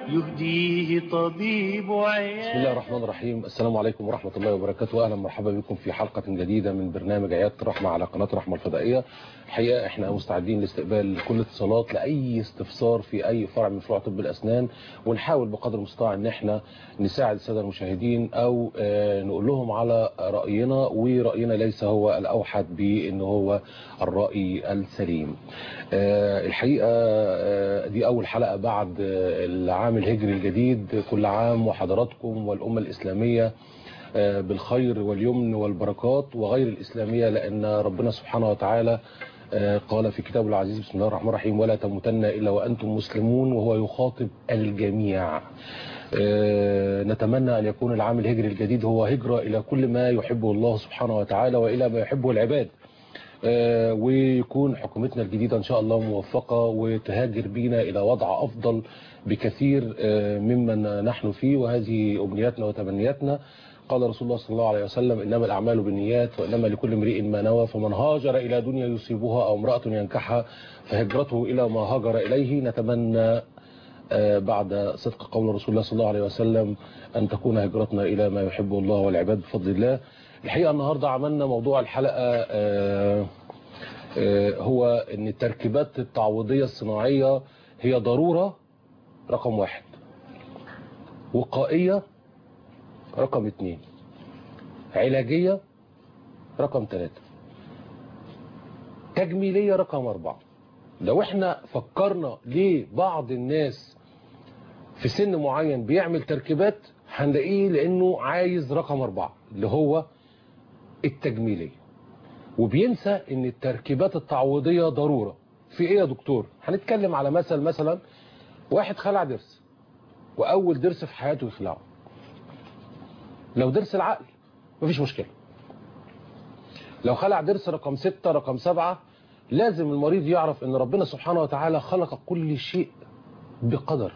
يهديه طبيب عيال بسم الله الرحمن الرحيم السلام عليكم ورحمة الله وبركاته أهلا مرحبا بكم في حلقة جديدة من برنامج عيادة الرحمة على قناة الرحمة الفضائية الحقيقة احنا مستعدين لاستقبال كل اتصالات لأي استفسار في أي فرع من فروع طب الأسنان ونحاول بقدر المستطاع ان احنا نساعد السادة المشاهدين أو آه، نقول لهم على رأينا ورأينا ليس هو الأوحد بأنه هو الرأي السليم آه، الحقيقة آه، دي أول حلقة بعد آه، العام الهجري الجديد كل عام وحضراتكم والأمة الإسلامية آه، بالخير واليمن والبركات وغير الإسلامية لأن ربنا سبحانه وتعالى آه، قال في كتابه العزيز بسم الله الرحمن الرحيم ولا تموتن إلا وأنتم مسلمون وهو يخاطب الجميع آه، نتمنى أن يكون العام الهجري الجديد هو هجرة إلى كل ما يحبه الله سبحانه وتعالى وإلى ما يحبه العباد آه، ويكون حكومتنا الجديدة إن شاء الله موفقة وتهاجر بينا إلى وضع أفضل بكثير آه، ممن نحن فيه وهذه أمنياتنا وتمنياتنا قال رسول الله صلى الله عليه وسلم إنما الأعمال بالنيات وإنما لكل امرئ ما نوى فمن هاجر إلى دنيا يصيبها أو امرأة ينكحها فهجرته إلى ما هاجر إليه نتمنى آه، بعد صدق قول رسول الله صلى الله عليه وسلم أن تكون هجرتنا إلى ما يحبه الله والعباد بفضل الله الحقيقة النهاردة عملنا موضوع الحلقة آه، آه، هو أن التركيبات التعويضية الصناعية هي ضرورة رقم واحد وقائية رقم اتنين علاجية رقم ثلاثة تجميلية رقم أربعة لو احنا فكرنا ليه بعض الناس في سن معين بيعمل تركيبات هنلاقيه لانه عايز رقم أربعة اللي هو التجميلية وبينسى ان التركيبات التعويضية ضرورة في ايه يا دكتور هنتكلم على مثل مثلا واحد خلع ضرس واول ضرس في حياته يخلعه لو ضرس العقل مفيش مشكلة لو خلع ضرس رقم ستة رقم سبعة لازم المريض يعرف ان ربنا سبحانه وتعالى خلق كل شيء بقدر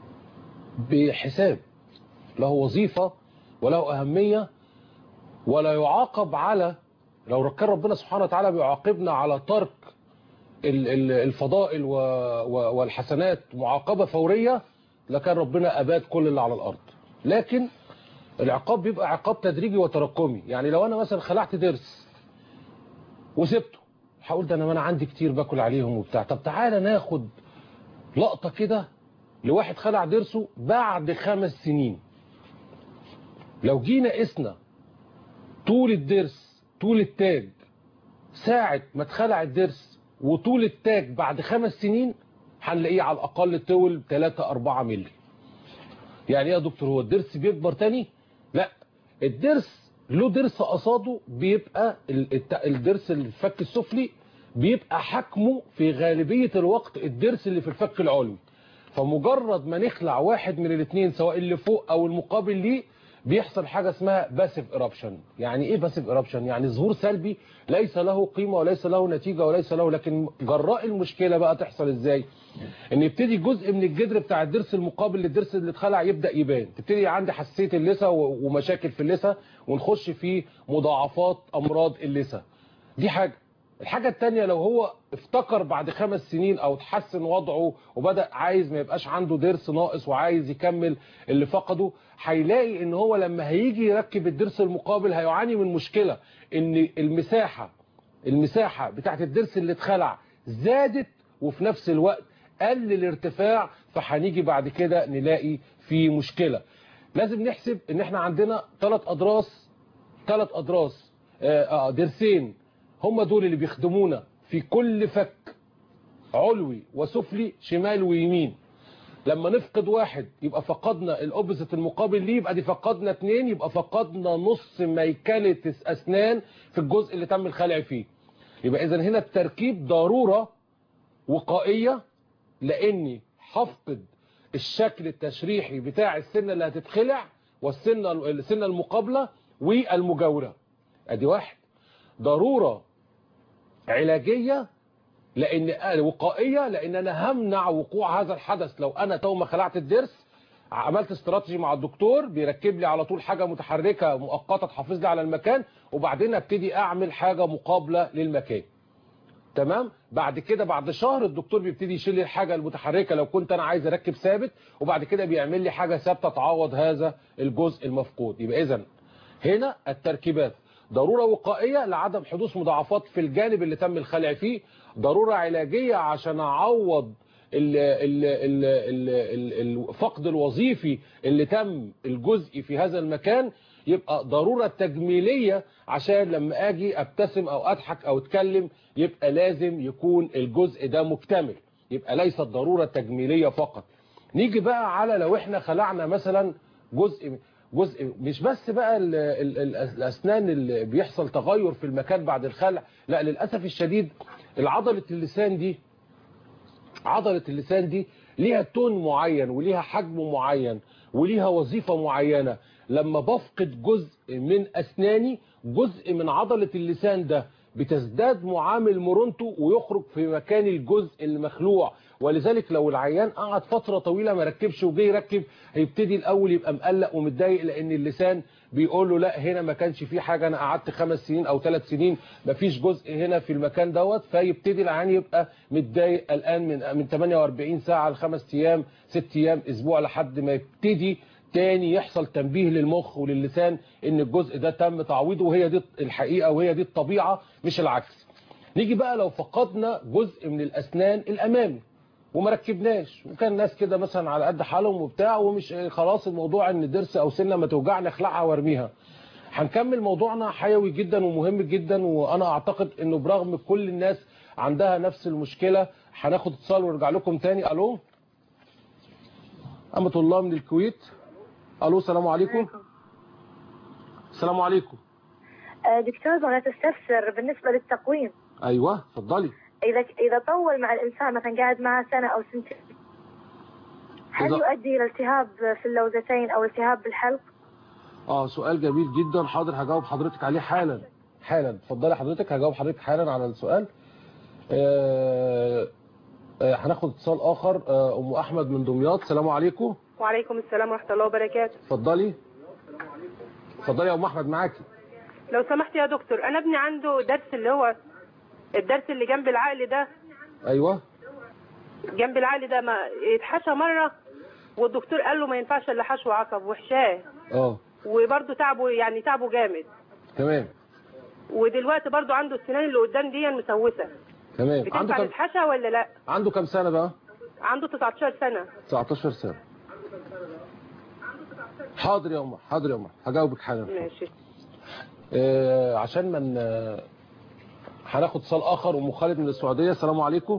بحساب له وظيفة وله أهمية ولا يعاقب على لو كان ربنا سبحانه وتعالى بيعاقبنا على ترك ال- ال- الفضائل و- و- والحسنات معاقبة فورية لكان ربنا أباد كل اللي على الأرض لكن العقاب بيبقى عقاب تدريجي وتراكمي يعني لو أنا مثلا خلعت ضرس وسبته هقول ده انا ما انا عندي كتير باكل عليهم وبتاع طب تعالى ناخد لقطة كده لواحد خلع ضرسه بعد خمس سنين لو جينا قسنا طول الضرس طول التاج ساعة ما اتخلع الضرس وطول التاج بعد خمس سنين هنلاقيه على الأقل طول 3 4 مللي يعني ايه يا دكتور هو الضرس بيكبر تاني لا الضرس له ضرس قصاده بيبقى ال- الت- الضرس الفك السفلي بيبقى حجمه في غالبية الوقت الضرس اللي في الفك العلوي فمجرد ما نخلع واحد من الاثنين سواء اللي فوق او المقابل ليه بيحصل حاجة اسمها باسيف ايرابشن يعني ايه باسيف ايرابشن يعني ظهور سلبي ليس له قيمة وليس له نتيجة وليس له لكن جراء المشكلة بقى تحصل ازاي ان يبتدي جزء من الجدر بتاع الضرس المقابل للضرس اللي اتخلع يبدأ يبان تبتدي عندي حساسية اللثة و- ومشاكل في اللثة ونخش في مضاعفات امراض اللثة دي حاجة الحاجة التانية لو هو افتكر بعد خمس سنين او تحسن وضعه وبدأ عايز ما يبقاش عنده ضرس ناقص وعايز يكمل اللي فقده هيلاقي ان هو لما هيجي يركب الضرس المقابل هيعاني من مشكلة ان المساحة المساحة بتاعت الضرس اللي اتخلع زادت وفي نفس الوقت قل الارتفاع فهنيجي بعد كده نلاقي في مشكلة لازم نحسب ان احنا عندنا ثلاث اضراس ثلاث اضراس آه، آه، ضرسين هم دول اللي بيخدمونا في كل فك علوي وسفلي شمال ويمين لما نفقد واحد يبقى فقدنا الاوبزيت المقابل ليه يبقى دي فقدنا اتنين يبقى فقدنا نص ميكنة اسنان في الجزء اللي تم الخلع فيه يبقى اذا هنا التركيب ضرورة وقائية لاني هفقد الشكل التشريحي بتاع السنة اللي هتتخلع والسنة السنة المقابلة والمجاورة ادي واحد ضرورة علاجية لان وقائية لان انا همنع وقوع هذا الحدث لو انا تو ما خلعت الضرس عملت استراتيجي مع الدكتور بيركب لي على طول حاجة متحركة مؤقتة تحافظ لي على المكان وبعدين ابتدي اعمل حاجة مقابلة للمكان تمام بعد كده بعد شهر الدكتور بيبتدي يشيل لي الحاجه المتحركه لو كنت انا عايز اركب ثابت وبعد كده بيعمل لي حاجه ثابته تعوض هذا الجزء المفقود يبقى اذا هنا التركيبات ضروره وقائيه لعدم حدوث مضاعفات في الجانب اللي تم الخلع فيه ضروره علاجيه عشان اعوض ال- ال- ال- ال- ال- الفقد الوظيفي اللي تم الجزء في هذا المكان يبقى ضرورة تجميلية عشان لما اجي ابتسم او اضحك او اتكلم يبقى لازم يكون الجزء ده مكتمل يبقى ليست ضرورة تجميلية فقط نيجي بقى على لو احنا خلعنا مثلا جزء جزء مش بس بقى ال ال ال الاسنان اللي بيحصل تغير في المكان بعد الخلع لا للاسف الشديد العضلة اللسان دي عضلة اللسان دي ليها تون معين وليها حجم معين وليها وظيفة معينة لما بفقد جزء من أسناني جزء من عضلة اللسان ده بتزداد معامل مرونته ويخرج في مكان الجزء المخلوع ولذلك لو العيان قعد فترة طويلة ما ركبش وجاي يركب هيبتدي الأول يبقى مقلق ومتضايق لأن اللسان بيقول له لا هنا ما كانش في حاجة أنا قعدت خمس سنين أو ثلاث سنين ما فيش جزء هنا في المكان دوت فيبتدي العيان يبقى متضايق قلقان من من 48 ساعة لخمس أيام ست أيام أسبوع لحد ما يبتدي تاني يحصل تنبيه للمخ وللسان ان الجزء ده تم تعويضه وهي دي الحقيقة وهي دي الطبيعة مش العكس نيجي بقى لو فقدنا جزء من الأسنان الأمامي وما ركبناش وكان ناس كده مثلا على قد حالهم وبتاع ومش خلاص الموضوع ان ضرس او سنه ما توجعني اخلعها وارميها هنكمل موضوعنا حيوي جدا ومهم جدا وانا اعتقد انه برغم كل الناس عندها نفس المشكله هناخد اتصال ونرجع لكم تاني الو أمة الله من الكويت الو السلام عليكم السلام عليكم آه، دكتور بغيت استفسر بالنسبة للتقويم ايوه اتفضلي إذا إذا طول مع الإنسان مثلا قاعد معه سنة أو سنتين هل إذا- يؤدي إلى التهاب في اللوزتين أو التهاب بالحلق؟ اه سؤال جميل جدا حاضر هجاوب حضرتك عليه حالا حالا اتفضلي حضرتك هجاوب حضرتك حالا على السؤال آه، آه، هناخد اتصال اخر آه، ام احمد من دمياط السلام عليكم وعليكم السلام ورحمة الله وبركاته اتفضلي اتفضلي يا ام احمد معاكي لو سمحت يا دكتور أنا ابني عنده درس اللي هو الدرس اللي جنب العقل ده ايوه جنب العقل ده ما اتحشى مرة والدكتور قال له ما ينفعش الا حشو عصب وحشاه اه وبرضه تعبه يعني تعبه جامد تمام ودلوقتي برضه عنده السنان اللي قدام دي مسوسة تمام عنده بتنفع كم تتحشى ولا لا عنده كم سنه بقى عنده 19 سنة 19 سنه حاضر يا ام حاضر يا ام هجاوبك حالا ماشي آه، عشان من آه، هناخد اتصال اخر ام خالد من السعوديه السلام عليكم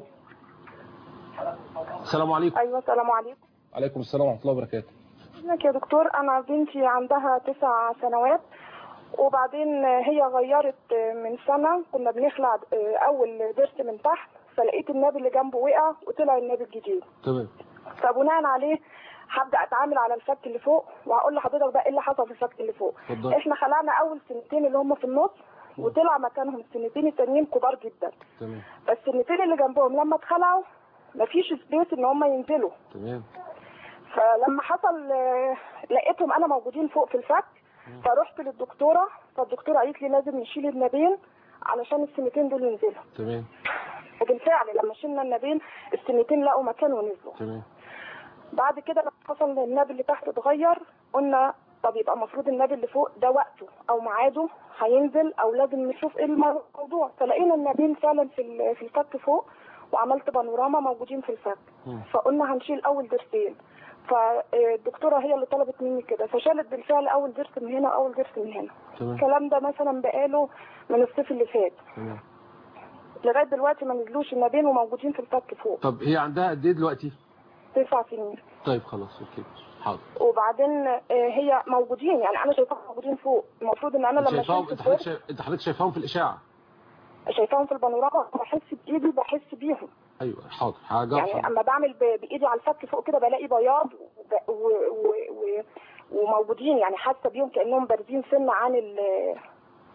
السلام عليكم ايوه السلام عليكم عليكم السلام ورحمه الله وبركاته ازيك يا دكتور انا بنتي عندها تسع سنوات وبعدين هي غيرت من سنه كنا بنخلع اول ضرس من تحت فلقيت الناب اللي جنبه وقع وطلع الناب الجديد تمام فبناء عليه هبدا اتعامل على الفك اللي فوق وهقول لحضرتك بقى ايه اللي حصل في الفك اللي فوق اتفضل. احنا خلعنا اول سنتين اللي هم في النص وطلع مكانهم السنتين التانيين كبار جدا تمام بس السنتين اللي جنبهم لما اتخلعوا مفيش سبيس ان هم ينزلوا تمام فلما حصل آه، لقيتهم انا موجودين فوق في الفك فرحت للدكتوره فالدكتوره قالت لي لازم نشيل النابين علشان السنتين دول ينزلوا تمام وبالفعل لما شلنا النابين السنتين لقوا مكان ونزلوا تمام بعد كده لما حصل الناب اللي تحت اتغير قلنا طب يبقى المفروض الناب اللي فوق ده وقته او ميعاده هينزل او لازم نشوف ايه الموضوع فلقينا النابين فعلا في ال- في الفك فوق وعملت بانوراما موجودين في الفك مم. فقلنا هنشيل اول ضرسين فالدكتوره هي اللي طلبت مني كده فشالت بالفعل اول ضرس من هنا واول ضرس من هنا تمام الكلام ده مثلا بقاله من الصيف اللي فات تمام لغايه دلوقتي ما نزلوش النابين وموجودين في الفك فوق طب هي عندها قد ايه دلوقتي تسع سنين طيب خلاص اوكي حاضر وبعدين آه، هي موجودين يعني انا شايفاهم موجودين فوق المفروض ان انا انت لما شايفاهم شلت انت حضرتك الضرس شايف- انت حضرتك شايفاهم في الاشاعه شايفاهم في البانوراما بحس بايدي بحس بيهم ايوه حاضر هجاوب يعني حضرتك. اما بعمل ب- بايدي على الفك فوق كده بلاقي بياض وب- و... و... و... وموجودين يعني حاسه بيهم كانهم بارزين سنه عن ال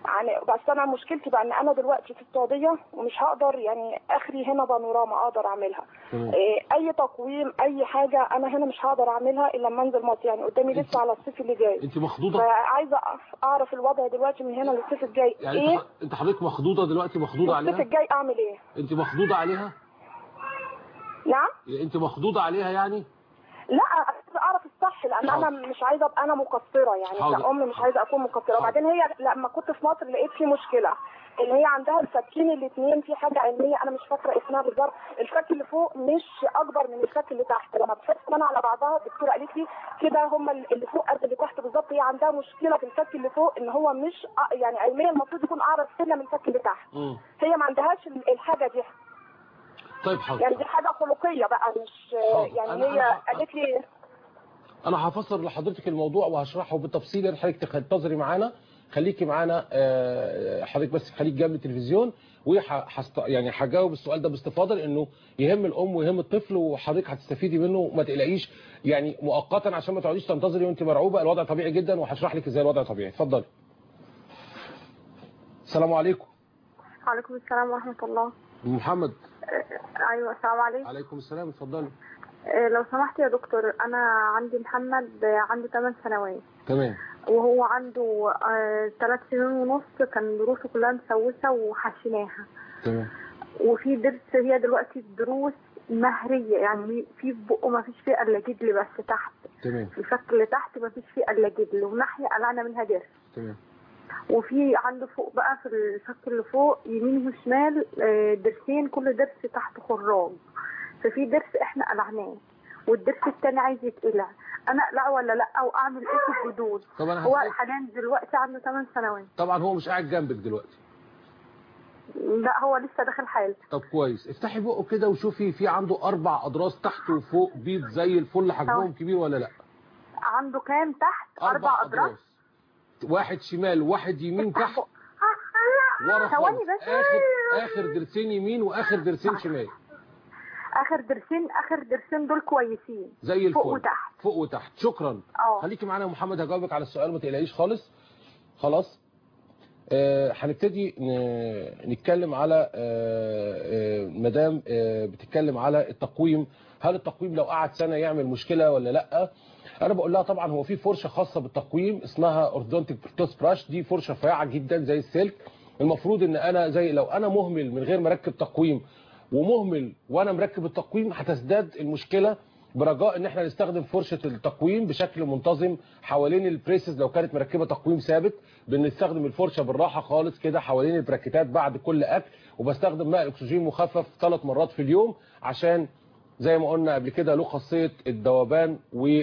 يعني بس انا مشكلتي بقى ان انا دلوقتي في السعوديه ومش هقدر يعني اخري هنا بانوراما اقدر اعملها تمام. إيه، اي تقويم اي حاجه انا هنا مش هقدر اعملها الا لما انزل مصر يعني قدامي لسه على الصيف اللي جاي انت مخضوضه فعايزه اعرف الوضع دلوقتي من هنا للصيف الجاي يعني ايه انت انت حضرتك مخضوضه دلوقتي مخضوضه الصيف عليها الجاي اعمل ايه انت مخضوضه عليها نعم انت مخضوضه عليها يعني لا عايزه اعرف الصح لان انا مش عايزه ابقى انا مقصره يعني حاضر. كأم مش عايزه اكون مقصره وبعدين هي لما كنت في مصر لقيت في مشكله اللي هي عندها الفكين الاثنين في حاجه علميه انا مش فاكره اسمها بالظبط الفك اللي فوق مش اكبر من الفك اللي تحت لما بحط انا على بعضها الدكتوره قالت لي كده هم اللي فوق قد اللي تحت بالظبط هي عندها مشكله في الفك اللي فوق ان هو مش أ- يعني علميا المفروض يكون اعرض سنه من الفك اللي تحت مم. هي ما عندهاش ال- الحاجه دي طيب حاضر يعني دي حاجه خلقيه بقى مش حاضر. يعني أنا- هي أنا- قالت لي انا هفسر لحضرتك الموضوع وهشرحه بالتفصيل يا ريت حضرتك تنتظري معانا خليكي معانا آه، حضرتك بس خليك جنب التلفزيون وحست يعني هجاوب السؤال ده باستفاضه لانه يهم الام ويهم الطفل وحضرتك هتستفيدي منه ما تقلقيش يعني مؤقتا عشان ما تقعديش تنتظري وانت مرعوبه الوضع طبيعي جدا وهشرح لك ازاي الوضع طبيعي اتفضلي السلام عليكم وعليكم السلام ورحمة الله محمد آه، أيوة السلام عليكم عليكم السلام اتفضلي آه، لو سمحت يا دكتور أنا عندي محمد آه، عنده 8 سنوات تمام وهو عنده آه، ثلاث سنين ونص كان دروسه كلها مسوسة وحشيناها تمام وفي درس هي دلوقتي الدروس مهرية يعني في في بقه ما فيش فيه إلا جدل بس تحت تمام الفك اللي تحت ما فيش فيه إلا جدل وناحية قلعنا منها درس تمام وفي عنده فوق بقى في الفك اللي فوق يمين وشمال آه، درسين كل درس تحت خراج ففي درس احنا قلعناه والدرس التاني عايز يتقلع انا اقلعه ولا لا واعمل ايه في الجدود طب انا هو هسألك حاليا دلوقتي عنده 8 سنوات طبعا هو مش قاعد جنبك دلوقتي لا هو لسه داخل حال طب كويس افتحي بقه كده وشوفي في عنده اربع اضراس تحت وفوق بيض زي الفل حجمهم كبير ولا لا عنده كام تحت اربع اضراس واحد شمال وواحد يمين تحت ورا ثواني خالص بس. اخر اخر درسين يمين واخر درسين شمال اخر درسين اخر درسين دول كويسين زي الفل فوق وتحت فوق وتحت شكرا اه خليكي معانا يا محمد هجاوبك على السؤال ما تقلقيش خالص خلاص آه، هنبتدي ن- نتكلم على آه، آه، مدام آه، بتتكلم على التقويم هل التقويم لو قعد سنة يعمل مشكلة ولا لا انا بقول لها طبعا هو في فرشة خاصة بالتقويم اسمها اورثودونتيك بروتوس براش دي فرشة رفيعة جدا زي السلك المفروض ان انا زي لو انا مهمل من غير ما اركب تقويم ومهمل وانا مركب التقويم هتزداد المشكلة برجاء ان احنا نستخدم فرشة التقويم بشكل منتظم حوالين البريسز لو كانت مركبة تقويم ثابت بنستخدم الفرشة بالراحة خالص كده حوالين البراكيتات بعد كل اكل وبستخدم ماء اكسجين مخفف ثلاث مرات في اليوم عشان زي ما قلنا قبل كده له خاصية الذوبان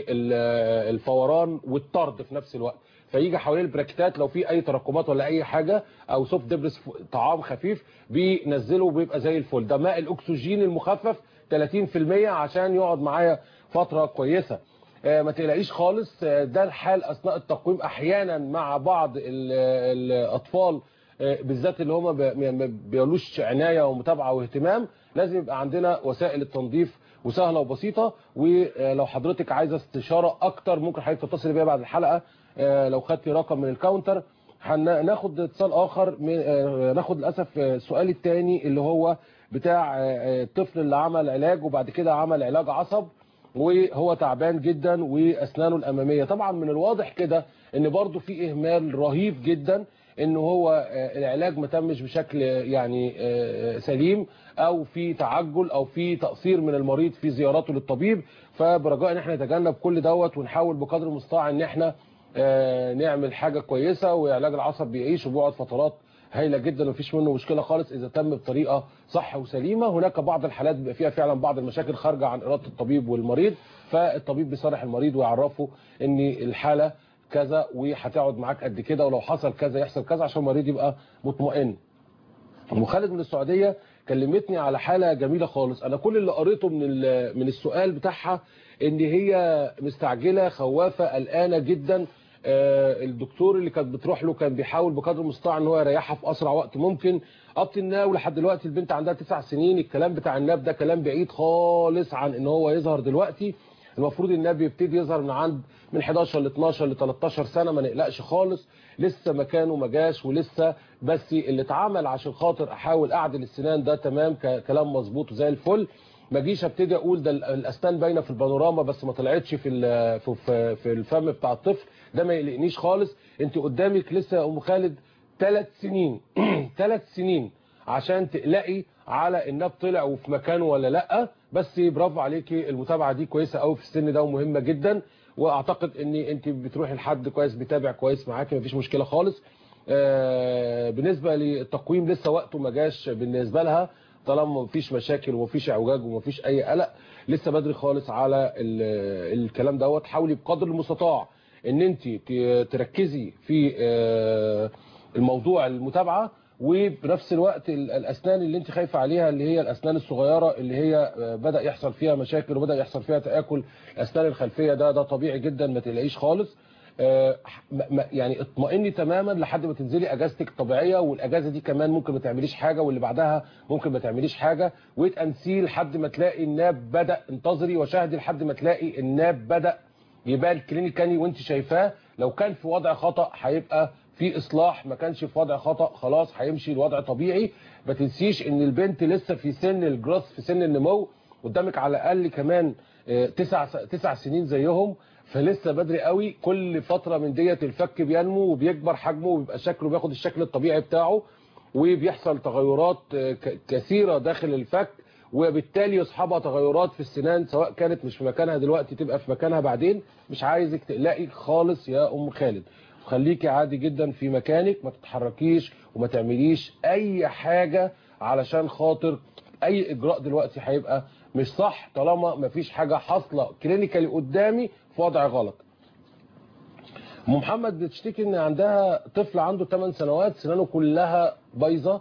والفوران والطرد في نفس الوقت فيجي حوالين البراكيتات لو في اي تراكمات ولا اي حاجة او سوفت دبرس ف- طعام خفيف بينزله وبيبقى زي الفل ده ماء الاكسجين المخفف 30% عشان يقعد معايا فترة كويسة آه، ما تقلقيش خالص آه، ده الحال اثناء التقويم احيانا مع بعض ال- الاطفال آه، بالذات اللي هم ما بيقولوش عنايه ومتابعه واهتمام لازم يبقى عندنا وسائل التنظيف وسهله وبسيطه ولو حضرتك عايزه استشاره اكتر ممكن حضرتك تتصل بيا بعد الحلقه آه، لو خدتي رقم من الكاونتر هناخد اتصال اخر من آه، ناخد للاسف آه، السؤال الثاني اللي هو بتاع آه، آه، الطفل اللي عمل علاج وبعد كده عمل علاج عصب وهو تعبان جدا واسنانه الاماميه طبعا من الواضح كده ان برضو في اهمال رهيب جدا ان هو آه، العلاج ما تمش بشكل يعني آه، سليم او في تعجل او في تقصير من المريض في زيارته للطبيب فبرجاء ان احنا نتجنب كل دوت ونحاول بقدر المستطاع ان احنا آه، نعمل حاجه كويسه وعلاج العصب بيعيش وبيقعد فترات هايله جدا ومفيش منه مشكله خالص اذا تم بطريقه صح وسليمه هناك بعض الحالات بيبقى فيها فعلا بعض المشاكل خارجه عن اراده الطبيب والمريض فالطبيب بيصارح المريض ويعرفه ان الحاله كذا وهتقعد معاك قد كده ولو حصل كذا يحصل كذا عشان المريض يبقى مطمئن ام خالد من السعوديه كلمتني على حاله جميله خالص انا كل اللي قريته من ال- من السؤال بتاعها ان هي مستعجله خوافه قلقانه جدا آه، الدكتور اللي كانت بتروح له كان بيحاول بقدر المستطاع ان هو يريحها في اسرع وقت ممكن اب الناو لحد دلوقتي البنت عندها تسع سنين الكلام بتاع الناب ده كلام بعيد خالص عن ان هو يظهر دلوقتي المفروض الناب يبتدي يظهر من عند من 11 ل 12 ل 13 سنه ما نقلقش خالص لسه مكانه ما جاش ولسه بس اللي اتعمل عشان خاطر احاول اعدل السنان ده تمام ك- كلام مظبوط وزي الفل ما اجيش ابتدي اقول ده ال- الاسنان باينه في البانوراما بس ما طلعتش في ال- في- في في الفم بتاع الطفل ده ما يقلقنيش خالص انت قدامك لسه يا ام خالد ثلاث سنين ثلاث سنين عشان تقلقي على الناب طلع وفي مكانه ولا لا بس برافو عليكي المتابعه دي كويسه قوي في السن ده ومهمه جدا واعتقد ان انت بتروحي لحد كويس بيتابع كويس معاكي مفيش مشكله خالص آه، بالنسبه للتقويم لسه وقته ما جاش بالنسبه لها طالما مفيش مشاكل ومفيش اعوجاج ومفيش اي قلق لسه بدري خالص على ال- الكلام دوت حاولي بقدر المستطاع ان انت ت- تركزي في آه، الموضوع المتابعه وبنفس الوقت ال- الاسنان اللي انت خايفه عليها اللي هي الاسنان الصغيره اللي هي آه، بدا يحصل فيها مشاكل وبدا يحصل فيها تاكل الاسنان الخلفيه ده ده طبيعي جدا ما تقلقيش خالص آه، ما- ما- يعني اطمئني تماما لحد ما تنزلي اجازتك الطبيعيه والاجازه دي كمان ممكن ما تعمليش حاجه واللي بعدها ممكن ما تعمليش حاجه وتنسيه لحد ما تلاقي الناب بدا انتظري وشاهدي لحد ما تلاقي الناب بدا يبان كلينيكالي وانت شايفاه لو كان في وضع خطا هيبقى في اصلاح ما كانش في وضع خطا خلاص هيمشي الوضع طبيعي ما تنسيش ان البنت لسه في سن الجروث في سن النمو قدامك على الاقل كمان آه، تسع تسع سنين زيهم فلسه بدري قوي كل فتره من ديت الفك بينمو وبيكبر حجمه وبيبقى شكله بياخد الشكل الطبيعي بتاعه وبيحصل تغيرات آه، ك- كثيره داخل الفك وبالتالي يصحبها تغيرات في السنان سواء كانت مش في مكانها دلوقتي تبقى في مكانها بعدين مش عايزك تقلقي خالص يا ام خالد خليكي عادي جدا في مكانك ما تتحركيش وما تعمليش اي حاجه علشان خاطر اي اجراء دلوقتي هيبقى مش صح طالما ما فيش حاجه حاصله كلينيكالي قدامي في وضع غلط ام محمد بتشتكي ان عندها طفل عنده 8 سنوات سنانه كلها بايظه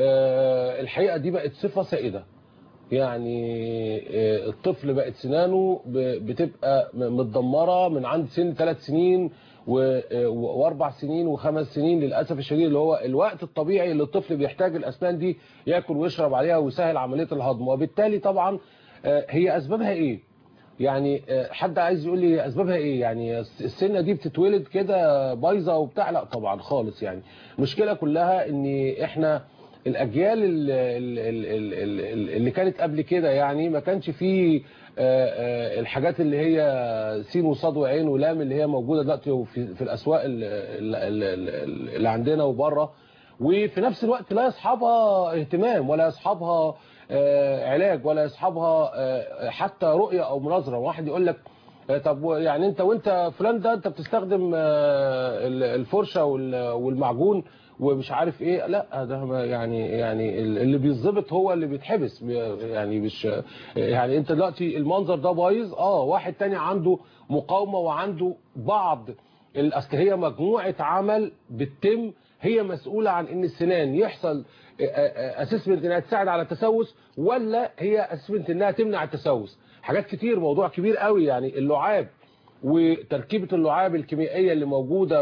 آه، الحقيقه دي بقت صفه سائده يعني آه، الطفل بقت سنانه ب- بتبقى م- متدمره من عند سن ثلاث سنين و- آه، واربع سنين وخمس سنين للاسف الشديد اللي هو الوقت الطبيعي اللي الطفل بيحتاج الاسنان دي ياكل ويشرب عليها ويسهل عمليه الهضم وبالتالي طبعا آه، هي اسبابها ايه؟ يعني آه، حد عايز يقول لي اسبابها ايه يعني السنه دي بتتولد كده بايظه وبتاع لا طبعا خالص يعني المشكله كلها ان احنا الاجيال ال- ال- ال- ال- ال- اللي كانت قبل كده يعني ما كانش فيه آه، آه، الحاجات اللي هي سين وصاد وعين ولام اللي هي موجوده دلوقتي في في الاسواق ال- ال- ال- ال- اللي عندنا وبره وفي نفس الوقت لا يصحبها اهتمام ولا يصحبها آه، علاج ولا يصحبها آه، حتى رؤيه او مناظره واحد يقول لك آه، طب و- يعني انت وانت فلان ده انت بتستخدم آه، ال- الفرشه وال- والمعجون ومش عارف ايه لا ده ما يعني يعني ال- اللي بيتظبط هو اللي بيتحبس بي- يعني مش يعني انت دلوقتي المنظر ده بايظ اه واحد تاني عنده مقاومه وعنده بعض ال- اصل هي مجموعه عمل بتتم هي مسؤوله عن ان السنان يحصل اسسمنت انها تساعد على التسوس ولا هي اسسمنت انها تمنع التسوس حاجات كتير موضوع كبير قوي يعني اللعاب وتركيبه اللعاب الكيميائيه اللي موجوده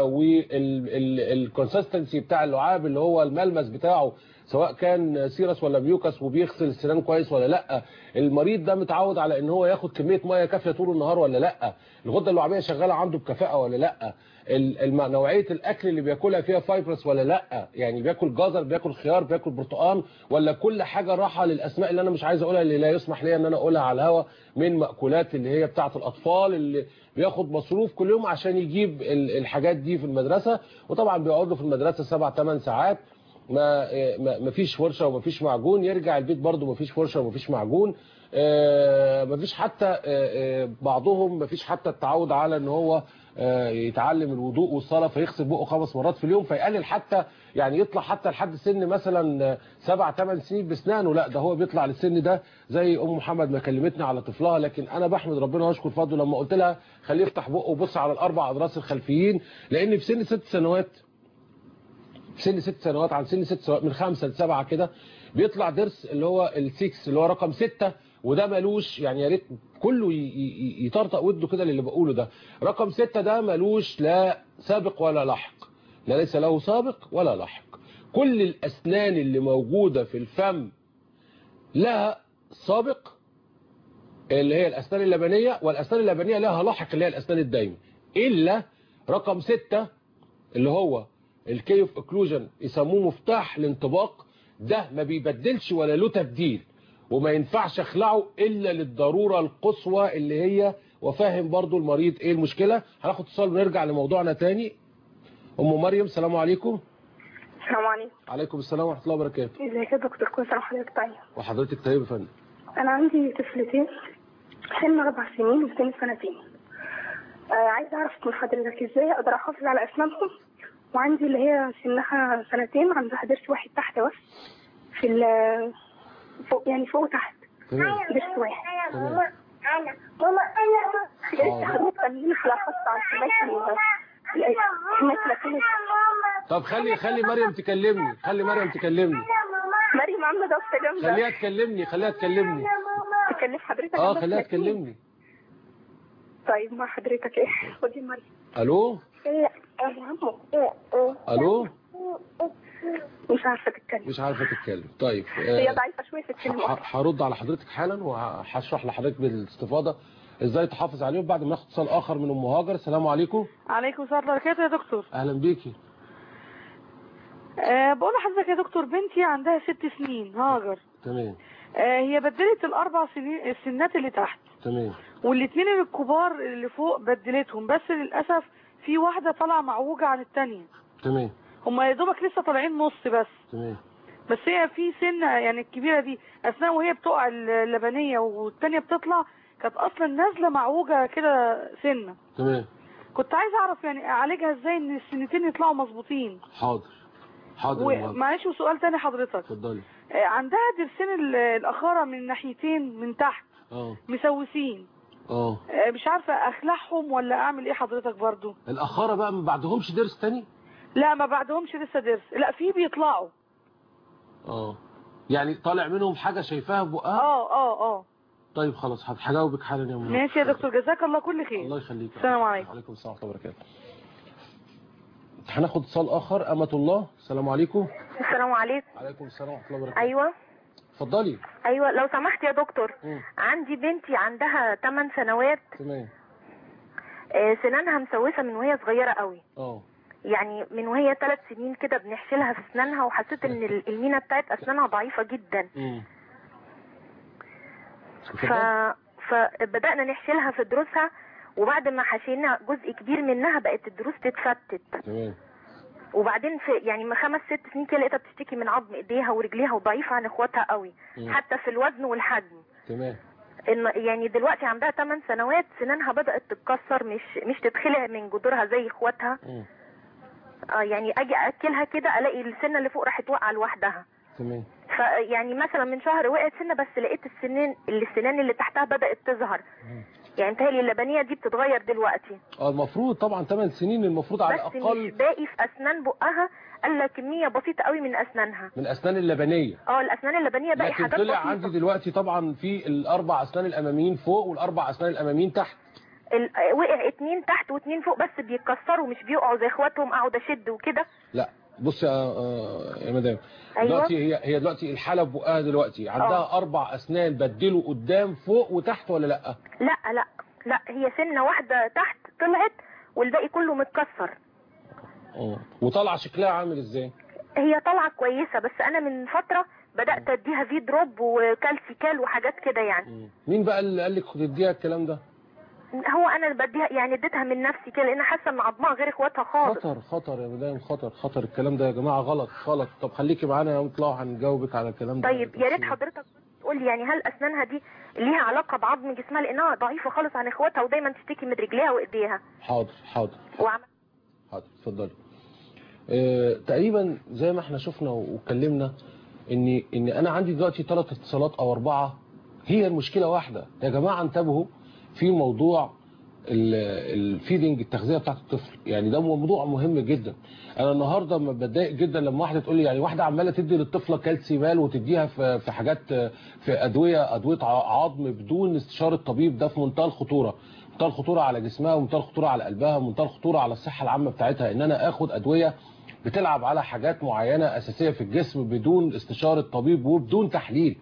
والكونسستنسي بتاع اللعاب اللي هو الملمس بتاعه سواء كان سيرس ولا ميوكس وبيغسل السنان كويس ولا لا المريض ده متعود على ان هو ياخد كميه ميه كافيه طول النهار ولا لا الغده اللعابيه شغاله عنده بكفاءه ولا لا ال- الم- نوعيه الاكل اللي بياكلها فيها فايبرس ولا لا يعني بياكل جزر بياكل خيار بياكل برتقان ولا كل حاجه راحه للاسماء اللي انا مش عايز اقولها اللي لا يسمح لي ان انا اقولها على الهوا من مأكولات اللي هي بتاعه الاطفال اللي بياخد مصروف كل يوم عشان يجيب ال- الحاجات دي في المدرسه وطبعا بيقعد له في المدرسه سبع ثمان ساعات ما ما ما فيش فرشه وما فيش معجون يرجع البيت برضه ما فيش فرشه وما فيش معجون آه، ما فيش حتى آه، آه، بعضهم ما فيش حتى التعود على ان هو آه، يتعلم الوضوء والصلاه فيغسل بقه خمس مرات في اليوم فيقلل حتى يعني يطلع حتى لحد سن مثلا آه، سبع ثمان سنين بسنانه لا ده هو بيطلع للسن ده زي ام محمد ما كلمتني على طفلها لكن انا بحمد ربنا واشكر فضله لما قلت لها خليه يفتح بقه وبص على الاربع اضراس الخلفيين لان في سن ست سنوات في سن ست سنوات عن سن ست سنوات من خمسة لسبعة كده بيطلع ضرس اللي هو السيكس اللي هو رقم ستة وده ملوش يعني يا ريت كله ي- ي- يطرطق وده كده للي بقوله ده رقم ستة ده ملوش لا سابق ولا لاحق لا ليس له سابق ولا لاحق كل الأسنان اللي موجودة في الفم لها سابق اللي هي الاسنان اللبنيه والاسنان اللبنيه لها لاحق اللي هي الاسنان الدايمه الا رقم ستة اللي هو الكيف اوكلوجن يسموه مفتاح الانطباق ده ما بيبدلش ولا له تبديل وما ينفعش اخلعه الا للضروره القصوى اللي هي وفاهم برضو المريض ايه المشكله هناخد اتصال ونرجع لموضوعنا تاني ام مريم السلام عليكم السلام عليكم عليكم السلام ورحمه الله وبركاته ازيك يا دكتور كل سنه وحضرتك طيب وحضرتك طيب يا فندم انا عندي طفلتين سن اربع سنين وسن سنتين آه عايزه اعرف من حضرتك ازاي اقدر احافظ على اسنانهم وعندي اللي هي سنها سنتين عندها ضرس واحد تحت بس في ال فوق يعني فوق وتحت تمام ضرس واحد تمام يا ريت حضرتك تقولي على خاصة على الحماية الحماية طب خلي خلي مريم تكلمني خلي مريم تكلمني مريم عاملة ضغطة جامدة خليها تكلمني خليها تكلمني تكلم حضرتك اه بس خليها لكن- تكلمني طيب مع حضرتك ايه خدي مريم الو لا الو مش عارفة تتكلم مش عارفه تتكلم طيب هي آه، ضعيفة شوية في الكلمة ه- هرد على حضرتك حالا وهشرح لحضرتك بالاستفاضه ازاي تحافظ عليهم بعد ما ناخد اتصال اخر من ام هاجر السلام عليكم عليكم السلام ورحمة الله وبركاته يا دكتور اهلا بيكي أه بقول لحضرتك يا دكتور بنتي عندها ست سنين هاجر تمام أه هي بدلت الاربع سنين السنات اللي تحت تمام والاثنين الكبار اللي فوق بدلتهم بس للاسف في واحده طالعه معوجه عن الثانيه تمام هما يا دوبك لسه طالعين نص بس تمام بس هي في سنه يعني الكبيره دي اثناء وهي بتقع اللبنيه والثانيه بتطلع كانت اصلا نازله معوجه كده سنه تمام كنت عايزه اعرف يعني اعالجها ازاي ان السنتين يطلعوا مظبوطين حاضر حاضر يا هاجر. ومعلش وسؤال تاني حضرتك اتفضلي آه، عندها ضرسين ال- الاخاره من ناحيتين من تحت اه مسوسين اه آه، مش عارفه اخلعهم ولا اعمل ايه حضرتك برضو الاخاره بقى ما بعدهمش درس تاني لا ما بعدهمش لسه ضرس لا في بيطلعوا اه يعني طالع منهم حاجه شايفاها بقها اه اه اه طيب خلاص هجاوبك حالا يا ام هاجر. ماشي يا دكتور جزاك الله كل خير الله يخليك السلام عليكم وعليكم السلام ورحمه الله وبركاته هناخد اتصال اخر امه الله السلام عليكم السلام عليكم عليكم السلام ورحمه الله وبركاته ايوه اتفضلي ايوه لو سمحت يا دكتور مم. عندي بنتي عندها 8 سنوات تمام آه، سنانها مسوسه من وهي صغيره قوي اه يعني من وهي ثلاث سنين كده بنحشلها في اسنانها وحسيت ان ال- المينا بتاعت اسنانها ضعيفه جدا امم ف... فبدانا نحشلها في دروسها وبعد ما حشينا جزء كبير منها بقت الدروس تتفتت تمام وبعدين في يعني من خمس ست سنين كده لقيتها بتشتكي من عظم ايديها ورجليها وضعيفه عن اخواتها قوي مم. حتى في الوزن والحجم تمام إن يعني دلوقتي عندها 8 سنوات سنانها بدأت تتكسر مش مش تتخلع من جذورها زي اخواتها مم. آه يعني اجي اكلها كده الاقي السنه اللي فوق راحت واقعه لوحدها تمام فيعني مثلا من شهر وقعت سنه بس لقيت السنين السنان اللي تحتها بدأت تظهر يعني انتهي اللبنيه دي بتتغير دلوقتي اه المفروض طبعا 8 سنين المفروض على بس مش الاقل باقي في اسنان بقها الا كميه بسيطه قوي من اسنانها من اسنان اللبنيه اه الاسنان اللبنيه باقي لكن حاجات طلع بسيطه عندي دلوقتي طبعا في الاربع اسنان الاماميين فوق والاربع اسنان الاماميين تحت ال- وقع اتنين تحت واتنين فوق بس بيتكسروا مش بيقعوا زي اخواتهم اقعد اشد وكده لا بص يا آه، يا مدام أيوة. دلوقتي هي هي دلوقتي الحاله بقها دلوقتي عندها اربع اسنان بدلوا قدام فوق وتحت ولا لا لا لا لا هي سنه واحده تحت طلعت والباقي كله متكسر اه وطالعه شكلها عامل ازاي هي طالعه كويسه بس انا من فتره بدات اديها في دروب وكالسيكال وحاجات كده يعني مم. مين بقى اللي قال لك تديها الكلام ده هو انا اللي بديها يعني اديتها من نفسي كده لان حاسه ان عظمها غير اخواتها خالص خطر خطر يا مدام خطر خطر الكلام ده يا جماعه غلط غلط طب خليكي معانا يا مطلع هنجاوبك على الكلام ده طيب يا ريت حضرتك تقول لي يعني هل اسنانها دي ليها علاقه بعظم جسمها لانها ضعيفه خالص عن اخواتها ودايما تشتكي من رجليها وايديها حاضر حاضر وعمل حاضر اتفضلي آه، تقريبا زي ما احنا شفنا واتكلمنا ان ان انا عندي دلوقتي ثلاث اتصالات او اربعه هي المشكله واحده يا جماعه انتبهوا في موضوع ال- الفيدنج التغذيه بتاعت الطفل يعني ده موضوع مهم جدا انا النهارده ما بتضايق جدا لما واحده تقول لي يعني واحده عماله تدي للطفله كالسيمال وتديها في في حاجات في ادويه ادويه ع- عظم بدون استشاره طبيب ده في منتهى الخطوره منتهى الخطوره على جسمها ومنتهى الخطوره على قلبها ومنتهى الخطوره على الصحه العامه بتاعتها ان انا اخد ادويه بتلعب على حاجات معينه اساسيه في الجسم بدون استشاره طبيب وبدون تحليل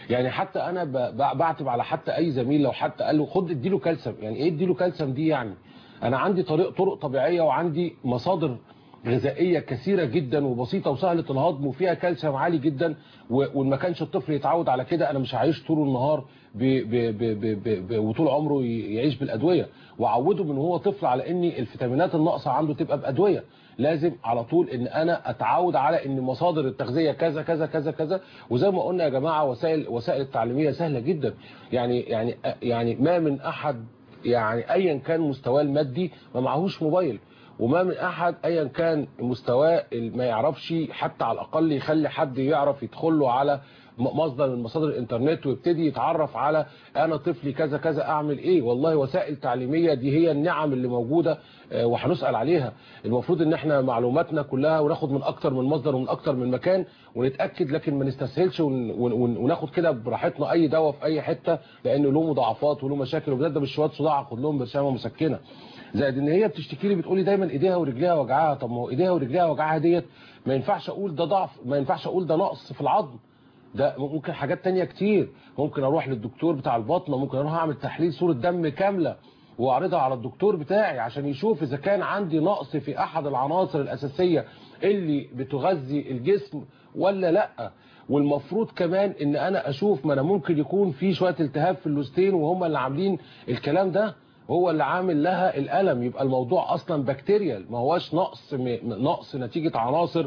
يعني حتى انا ب- ب- بعتب على حتى اي زميل لو حتى قال له خد اديله كالسيوم يعني ايه اديله كالسيوم دي يعني انا عندي طريق طرق طبيعيه وعندي مصادر غذائيه كثيره جدا وبسيطه وسهله الهضم وفيها كالسيوم عالي جدا و- وان ما كانش الطفل يتعود على كده انا مش هعيش طول النهار ب ب ب ب ب ب وطول عمره ي- يعيش بالادويه وعوده من هو طفل على ان الفيتامينات الناقصه عنده تبقى بادويه لازم على طول ان انا اتعود على ان مصادر التغذيه كذا كذا كذا كذا وزي ما قلنا يا جماعه وسائل وسائل التعليميه سهله جدا يعني يعني يعني ما من احد يعني ايا كان مستواه المادي ما معهوش موبايل وما من احد ايا كان مستواه ما يعرفش حتى على الاقل يخلي حد يعرف يدخل له على م- مصدر من مصادر الانترنت ويبتدي يتعرف على انا طفلي كذا كذا اعمل ايه والله وسائل تعليميه دي هي النعم اللي موجوده آه، وهنسال عليها المفروض ان احنا معلوماتنا كلها وناخد من اكتر من مصدر ومن اكتر من مكان ونتاكد لكن ما نستسهلش ون- ون- وناخد كده براحتنا اي دواء في اي حته لانه له مضاعفات وله مشاكل وبالذات ده بالشويه صداع اخد لهم برشامه مسكنه زائد ان هي بتشتكي لي بتقولي دايما ايديها ورجليها وجعها طب ما هو ايديها ورجليها وجعها ديت ما ينفعش اقول ده ضعف ما ينفعش اقول ده نقص في العظم ده ممكن حاجات تانية كتير ممكن اروح للدكتور بتاع البطنه ممكن اروح اعمل تحليل صوره دم كامله واعرضها على الدكتور بتاعي عشان يشوف اذا كان عندي نقص في احد العناصر الاساسيه اللي بتغذي الجسم ولا لا والمفروض كمان ان انا اشوف ما انا ممكن يكون في شويه التهاب في اللوستين وهم اللي عاملين الكلام ده هو اللي عامل لها الالم يبقى الموضوع اصلا بكتيريال ما هوش نقص م- نقص نتيجه عناصر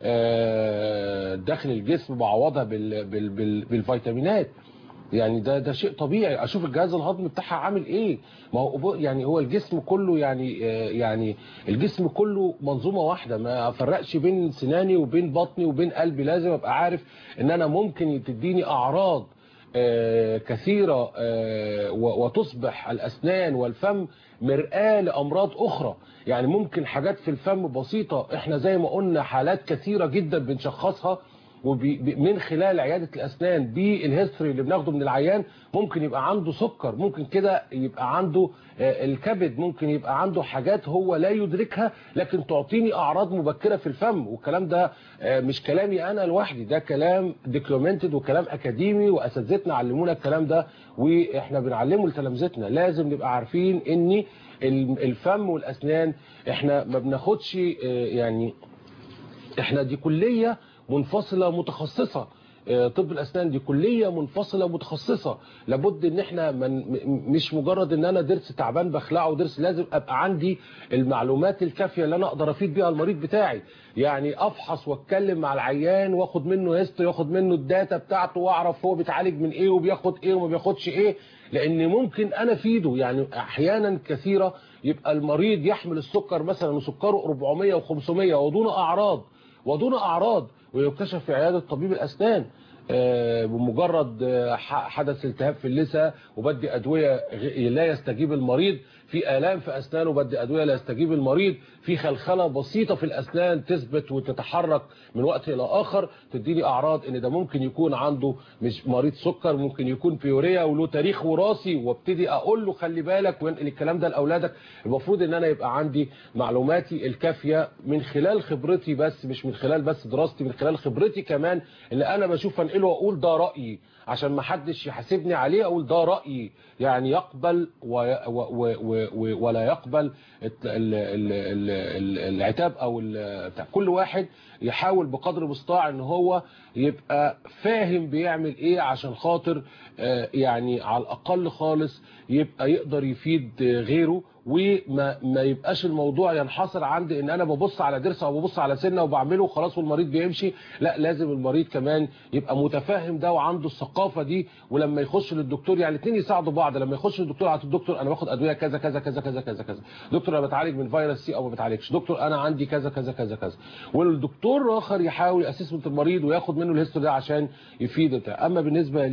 آه، داخل الجسم بعوضها بال بال بال بالفيتامينات يعني ده ده شيء طبيعي اشوف الجهاز الهضمي بتاعها عامل ايه ما هو ب- يعني هو الجسم كله يعني آه، يعني الجسم كله منظومه واحده ما افرقش بين سناني وبين بطني وبين قلبي لازم ابقى عارف ان انا ممكن تديني اعراض آه، كثيرة آه، و- وتصبح الأسنان والفم مرآة لأمراض أخرى يعني ممكن حاجات في الفم بسيطة احنا زي ما قلنا حالات كثيرة جدا بنشخصها وبي- ب- من خلال عيادة الأسنان بالهيستوري اللي بناخده من العيان ممكن يبقى عنده سكر ممكن كده يبقى عنده آه، الكبد ممكن يبقى عنده حاجات هو لا يدركها لكن تعطيني أعراض مبكرة في الفم والكلام ده آه، مش كلامي أنا لوحدي ده كلام دوكيومنتد وكلام أكاديمي وأساتذتنا علمونا الكلام ده وإحنا بنعلمه لتلامذتنا لازم نبقى عارفين إن ال- الفم والأسنان إحنا ما بناخدش آه، يعني احنا دي كلية منفصلة متخصصة آه، طب الاسنان دي كليه منفصله متخصصه لابد ان احنا من م- مش مجرد ان انا ضرس تعبان بخلعه ضرس لازم ابقى عندي المعلومات الكافيه اللي انا اقدر افيد بيها المريض بتاعي يعني افحص واتكلم مع العيان واخد منه هيستوري واخد منه الداتا بتاعته واعرف هو بيتعالج من ايه وبياخد ايه وما بياخدش ايه لان ممكن انا افيده يعني احيانا كثيره يبقى المريض يحمل السكر مثلا وسكره 400 و500 ودون اعراض ودون اعراض ويكتشف في عياده طبيب الاسنان آه، بمجرد آه، ح- حدث التهاب في اللثه وبدي ادويه غ- لا يستجيب المريض في الام في اسنانه بدي ادويه لا يستجيب المريض في خلخله بسيطه في الاسنان تثبت وتتحرك من وقت الى اخر تديني اعراض ان ده ممكن يكون عنده مش مريض سكر ممكن يكون بيوريا وله تاريخ وراثي وابتدي اقول له خلي بالك وانقل الكلام ده لاولادك المفروض ان انا يبقى عندي معلوماتي الكافيه من خلال خبرتي بس مش من خلال بس دراستي من خلال خبرتي كمان اللي انا بشوف انقله واقول ده رايي عشان ما حدش يحاسبني عليه اقول ده رايي يعني يقبل و و و و و ولا يقبل الت- ال- ال- ال- ال- العتاب او ال- بتاع كل واحد يحاول بقدر المستطاع ان هو يبقى فاهم بيعمل ايه عشان خاطر آه، يعني على الاقل خالص يبقى يقدر يفيد آه، غيره وما ما يبقاش الموضوع ينحصر عند ان انا ببص على ضرس او ببص على سنه وبعمله وخلاص والمريض بيمشي لا لازم المريض كمان يبقى متفاهم ده وعنده الثقافه دي ولما يخش للدكتور يعني الاثنين يساعدوا بعض لما يخش للدكتور على الدكتور انا باخد ادويه كذا كذا كذا كذا كذا كذا دكتور انا بتعالج من فيروس سي او ما بتعالجش دكتور انا عندي كذا كذا كذا كذا والدكتور الاخر يحاول اسسمنت المريض وياخد منه الهيستوري ده عشان يفيد بتاع اما بالنسبه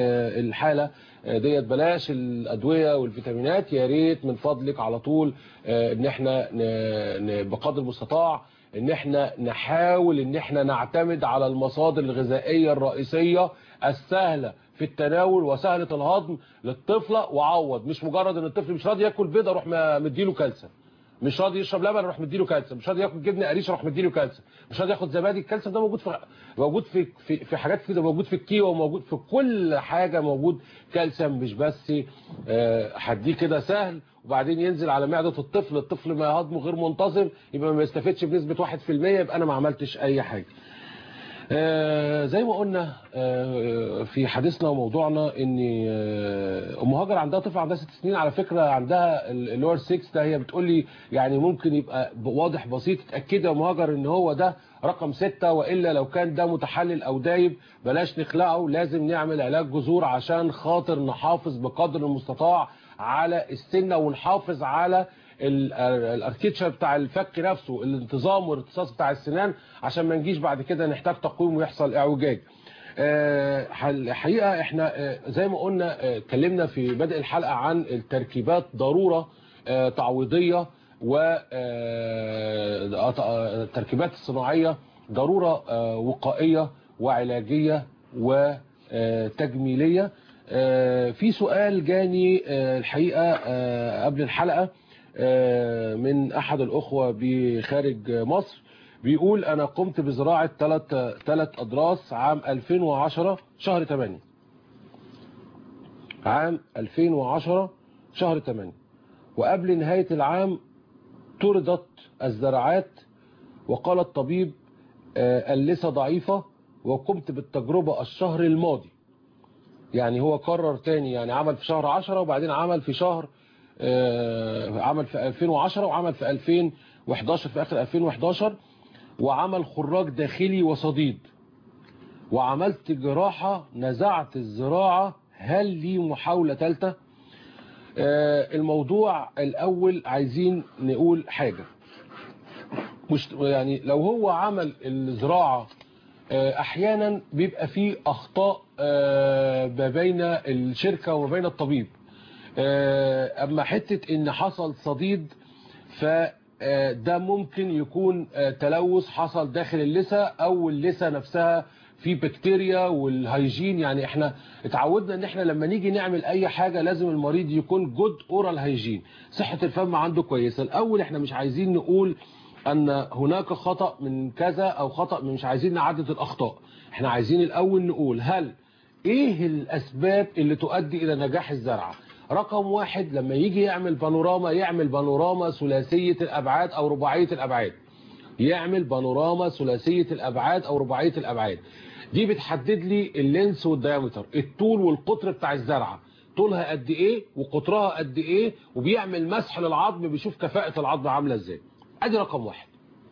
للحاله ديت بلاش الادويه والفيتامينات يا ريت من فضلك على طول آه، ان احنا ن- ن- بقدر المستطاع ان احنا نحاول ان احنا نعتمد على المصادر الغذائيه الرئيسيه السهله في التناول وسهله الهضم للطفله وعوض مش مجرد ان الطفل مش راضي ياكل بيضه اروح م- مديله كالسيوم مش راضي يشرب لبن اروح مديله كالسيوم مش راضي ياكل جبنه قريش اروح مديله كالسيوم مش راضي ياخد زبادي الكالسيوم ده موجود في موجود في في, في حاجات كده موجود في الكيوه وموجود في كل حاجه موجود كالسيوم مش بس آه، هديه كده سهل وبعدين ينزل على معده الطفل الطفل ما هضمه غير منتظم يبقى ما يستفدش بنسبه 1% يبقى انا ما عملتش اي حاجه آه، زي ما قلنا آه، في حديثنا وموضوعنا ان آه، ام هاجر عندها طفل عندها ست سنين على فكره عندها اللور 6 ده هي بتقول لي يعني ممكن يبقى واضح بسيط اتاكدي يا ام هاجر ان هو ده رقم ستة والا لو كان ده متحلل او دايب بلاش نخلعه لازم نعمل علاج جذور عشان خاطر نحافظ بقدر المستطاع على السنه ونحافظ على ال- الاركيتشر بتاع الفك نفسه الانتظام والارتصاص بتاع السنان عشان ما نجيش بعد كده نحتاج تقويم ويحصل اعوجاج آه، الحقيقه احنا آه، زي ما قلنا آه، اتكلمنا في بدء الحلقه عن التركيبات ضروره آه، تعويضيه والتركيبات الصناعيه ضروره آه، وقائيه وعلاجيه وتجميليه آه، في سؤال جاني آه، الحقيقه آه، قبل الحلقه آه، من احد الاخوه بخارج مصر بيقول انا قمت بزراعه ثلاث ثلاث اضراس عام 2010 شهر 8 عام 2010 شهر 8 وقبل نهايه العام طردت الزراعات وقال الطبيب آه، اللثه ضعيفه وقمت بالتجربه الشهر الماضي يعني هو كرر تاني يعني عمل في شهر 10 وبعدين عمل في شهر آه، عمل في 2010 وعمل في 2011 في اخر 2011 وعمل خراج داخلي وصديد وعملت جراحة نزعت الزراعة هل لي محاولة ثالثة الموضوع الاول عايزين نقول حاجة مش يعني لو هو عمل الزراعة آه، احيانا بيبقى فيه اخطاء آه، ما بين الشركة وما بين الطبيب آه، اما حتة ان حصل صديد فده ممكن يكون آه، تلوث حصل داخل اللثة او اللثة نفسها في بكتيريا والهيجين يعني احنا اتعودنا ان احنا لما نيجي نعمل اي حاجة لازم المريض يكون جود اورال هيجين صحة الفم عنده كويسة الاول احنا مش عايزين نقول ان هناك خطأ من كذا او خطأ من مش عايزين نعدد الاخطاء احنا عايزين الاول نقول هل ايه الاسباب اللي تؤدي الى نجاح الزرعة رقم واحد لما يجي يعمل بانوراما يعمل بانوراما ثلاثية الابعاد او رباعية الابعاد يعمل بانوراما ثلاثية الابعاد او رباعية الابعاد دي بتحدد لي اللينس والديامتر الطول والقطر بتاع الزرعة طولها قد ايه وقطرها قد ايه وبيعمل مسح للعظم بيشوف كفاءة العظم عاملة ازاي ادي رقم واحد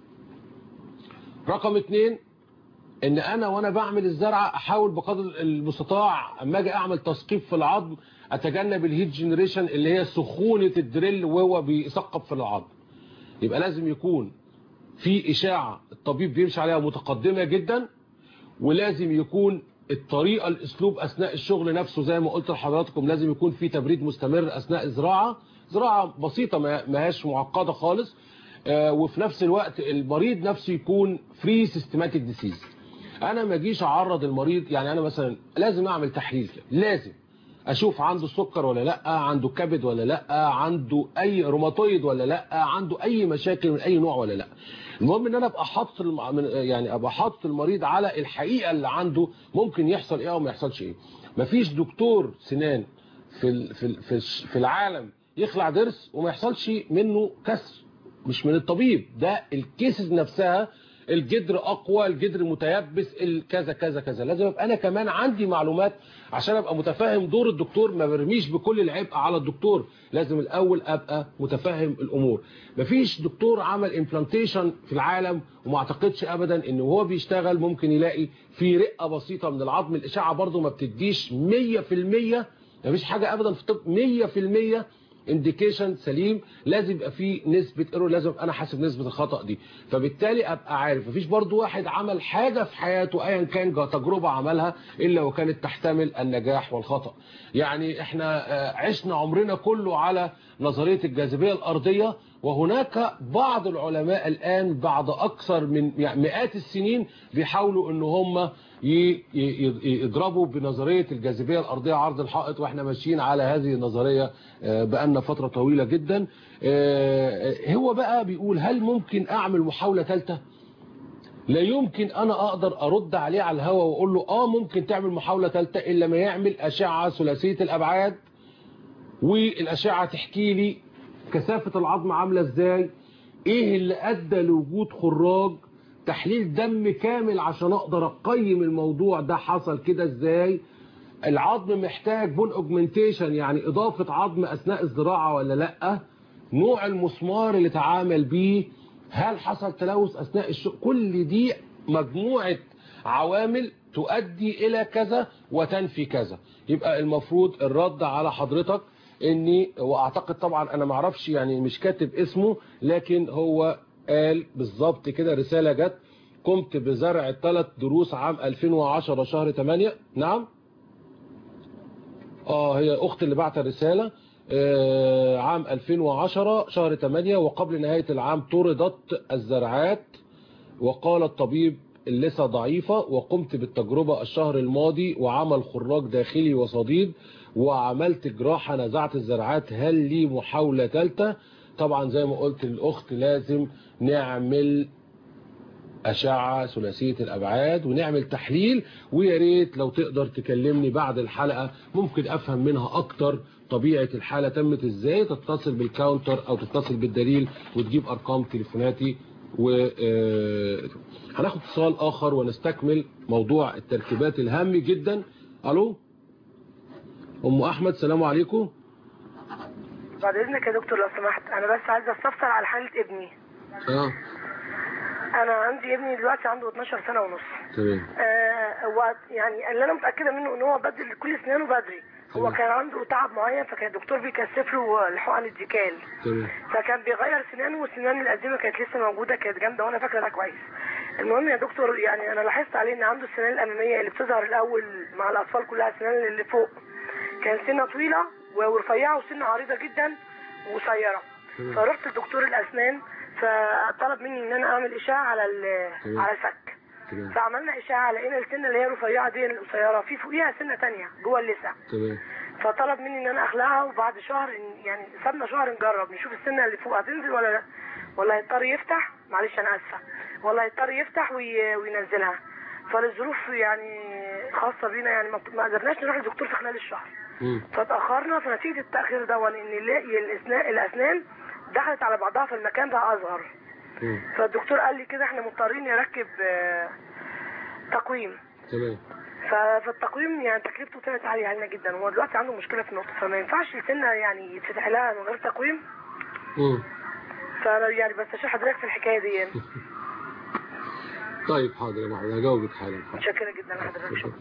رقم اتنين ان انا وانا بعمل الزرعة احاول بقدر المستطاع اما اجي اعمل تثقيب في العظم اتجنب الهيت جنريشن اللي هي سخونة الدريل وهو بيثقب في العظم يبقى لازم يكون في اشاعة الطبيب بيمشي عليها متقدمة جدا ولازم يكون الطريقة الاسلوب اثناء الشغل نفسه زي ما قلت لحضراتكم لازم يكون في تبريد مستمر اثناء الزراعة زراعة بسيطة ما هياش معقدة خالص آه وفي نفس الوقت المريض نفسه يكون فري سيستماتيك ديسيز انا ما اجيش اعرض المريض يعني انا مثلا لازم اعمل تحليل كده لازم اشوف عنده سكر ولا لا عنده كبد ولا لا عنده اي روماتويد ولا لا عنده اي مشاكل من اي نوع ولا لا المهم ان انا ابقى حاطط الم... يعني ابقى حاطط المريض على الحقيقه اللي عنده ممكن يحصل ايه او ما يحصلش ايه مفيش دكتور سنان في ال... في ال... في, في العالم يخلع ضرس وما يحصلش منه كسر مش من الطبيب ده الكيسز نفسها الجدر اقوى الجدر متيبس كذا كذا كذا لازم ابقى انا كمان عندي معلومات عشان ابقى متفاهم دور الدكتور ما برميش بكل العبء على الدكتور لازم الاول ابقى متفاهم الامور مفيش دكتور عمل امبلانتيشن في العالم وما اعتقدش ابدا ان وهو بيشتغل ممكن يلاقي في رقه بسيطه من العظم الاشعه برده ما بتديش 100% مفيش حاجه ابدا في الطب 100% انديكيشن سليم لازم يبقى فيه نسبة ايرور لازم انا حاسب نسبة الخطأ دي فبالتالي ابقى عارف مفيش برضو واحد عمل حاجة في حياته ايا كان تجربة عملها الا وكانت تحتمل النجاح والخطأ يعني احنا عشنا عمرنا كله على نظرية الجاذبية الارضية وهناك بعض العلماء الآن بعد أكثر من يعني مئات السنين بيحاولوا ان هم ي- ي- يضربوا بنظرية الجاذبية الأرضية عرض الحائط واحنا ماشيين على هذه النظرية آه، بقالنا فترة طويلة جدا آه، هو بقى بيقول هل ممكن أعمل محاولة ثالثة لا يمكن انا اقدر ارد عليه على الهوا واقول له اه ممكن تعمل محاولة ثالثة الا ما يعمل اشعة ثلاثية الابعاد والاشعة تحكي لي كثافة العظم عاملة ازاي ايه اللي ادى لوجود خراج تحليل دم كامل عشان اقدر اقيم الموضوع ده حصل كده ازاي العظم محتاج بون اوجمنتيشن يعني اضافة عظم اثناء الزراعة ولا لا نوع المسمار اللي اتعامل بيه هل حصل تلوث اثناء الشغل كل دي مجموعة عوامل تؤدي الى كذا وتنفي كذا يبقى المفروض الرد على حضرتك اني واعتقد طبعا انا معرفش يعني مش كاتب اسمه لكن هو قال بالظبط كده رسالة جت قمت بزرع ثلاث دروس عام 2010 شهر 8 نعم اه هي اخت اللي بعت الرسالة آه، عام 2010 شهر 8 وقبل نهاية العام طردت الزرعات وقال الطبيب اللثة ضعيفة وقمت بالتجربة الشهر الماضي وعمل خراج داخلي وصديد وعملت جراحة نزعت الزرعات هل لي محاولة ثالثة طبعا زي ما قلت للأخت لازم نعمل أشعة ثلاثية الأبعاد ونعمل تحليل ويا ريت لو تقدر تكلمني بعد الحلقة ممكن أفهم منها أكتر طبيعة الحالة تمت إزاي تتصل بالكاونتر أو تتصل بالدليل وتجيب أرقام تليفوناتي و آه، هناخد اتصال آخر ونستكمل موضوع التركيبات الهام جدا ألو أم أحمد سلام عليكم بعد اذنك يا دكتور لو سمحت انا بس عايزه استفسر على حاله ابني اه انا عندي ابني دلوقتي عنده 12 سنه ونص تمام آه هو يعني اللي انا متاكده منه ان هو بدل كل اسنانه بدري هو تمام. كان عنده تعب معين فكان الدكتور بيكثف له الحقن الديكال تمام فكان بيغير سنانه والسنان القديمه كانت لسه موجوده كانت جامده وانا فاكره ده كويس المهم يا دكتور يعني انا لاحظت عليه ان عنده السنان الاماميه اللي بتظهر الاول مع الاطفال كلها السنان اللي فوق كان سنه طويله ورفيعه وسنه عريضه جدا وقصيره تمام. فرحت لدكتور الاسنان فطلب مني ان انا اعمل اشعه على ال- تمام. على الفك تمام فعملنا اشعه لقينا السنه اللي هي رفيعه دي القصيره في فوقيها سنه تانية جوه اللثه تمام فطلب مني ان انا اخلعها وبعد شهر إن- يعني سابنا شهر نجرب نشوف السنه اللي فوق هتنزل ولا لا ولا هيضطر يفتح معلش انا اسفه ولا هيضطر يفتح وي... وينزلها فالظروف يعني خاصه بينا يعني ما ما قدرناش نروح للدكتور في خلال الشهر مم. فتاخرنا فنتيجه التاخير ده ان نلاقي الاسنان الاسنان دخلت على بعضها في المكان بقى اصغر مم. فالدكتور قال لي كده احنا مضطرين نركب آه، تقويم تمام ف- فالتقويم يعني تكلفته طلعت عالية علينا جدا هو دلوقتي عنده مشكلة في النقطة فما ينفعش السنة يعني يتفتح لها من غير تقويم مم. فانا يعني بستشير حضرتك في الحكاية دي يعني طيب حاضر يا محمد هجاوبك حالا حاضر. متشكرة جدا لحضرتك شكرا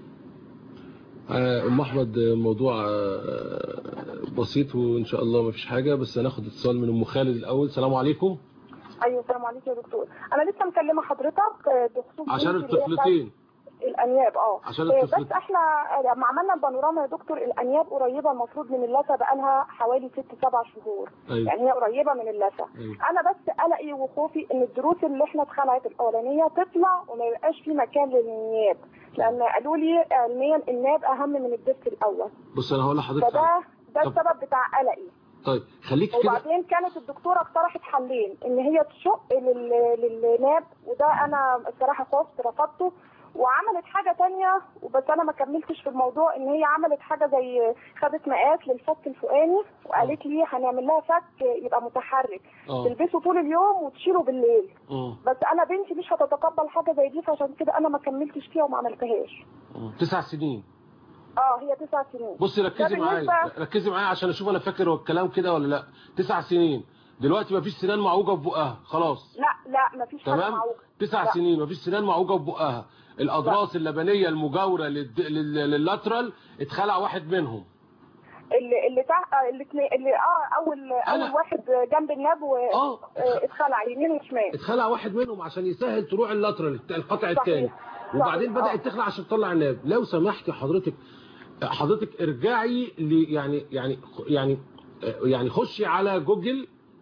آه، ام احمد الموضوع آه، بسيط وان شاء الله ما فيش حاجه بس هناخد اتصال من ام خالد الاول السلام عليكم ايوه السلام عليكم يا دكتور انا لسه مكلمه حضرتك آه، بخصوص عشان بنتي اللي هي الطفلتين الانياب اه عشان آه، الطفل- بس احنا آه، لما عملنا البانوراما يا دكتور الانياب قريبه المفروض من اللثه بقالها حوالي ست سبع شهور ايوه يعني هي قريبه من اللثه ايوه انا بس قلقي وخوفي ان الضروس اللي احنا اتخلعت الاولانيه تطلع وما يبقاش في مكان للنياب لان قالوا لي علميا الناب اهم من الضرس الاول بص انا هقول لحضرتك حاجة. فده ده طب- السبب بتاع قلقي طيب خليك كده وبعدين كانت الدكتوره اقترحت حلين ان هي تشق لل- للناب وده انا الصراحه خفت رفضته وعملت حاجه تانية وبس انا ما كملتش في الموضوع ان هي عملت حاجه زي خدت مقاس للفك الفوقاني وقالت لي هنعمل لها فك يبقى متحرك اه تلبسه طول اليوم وتشيله بالليل اه بس انا بنتي مش هتتقبل حاجه زي دي فعشان كده انا ما كملتش فيها وما عملتهاش آه. تسع سنين اه هي تسع سنين بصي ركزي ده معايا بالنسبة- ركزي معايا عشان اشوف انا فاكر الكلام كده ولا لا تسع سنين دلوقتي مفيش سنان معوجه في بقها خلاص لا لا مفيش حاجه تمام معوجه تسع لا. سنين مفيش سنان معوجه في بقها الاضراس اللبنيه المجاوره للد... لل... لللاترال اتخلع واحد منهم اللي اللي تحت اللي اتنين- اللي اه اول أنا- اول واحد جنب الناب و اه آه، اتخلع يمين وشمال اتخلع واحد منهم عشان يسهل طلوع اللاترال الت- القطع صحيح. الثاني وبعدين صحيح. بدات تخلع عشان تطلع الناب لو سمحتي حضرتك حضرتك ارجعي ل يعني يعني يعني يعني خشي على جوجل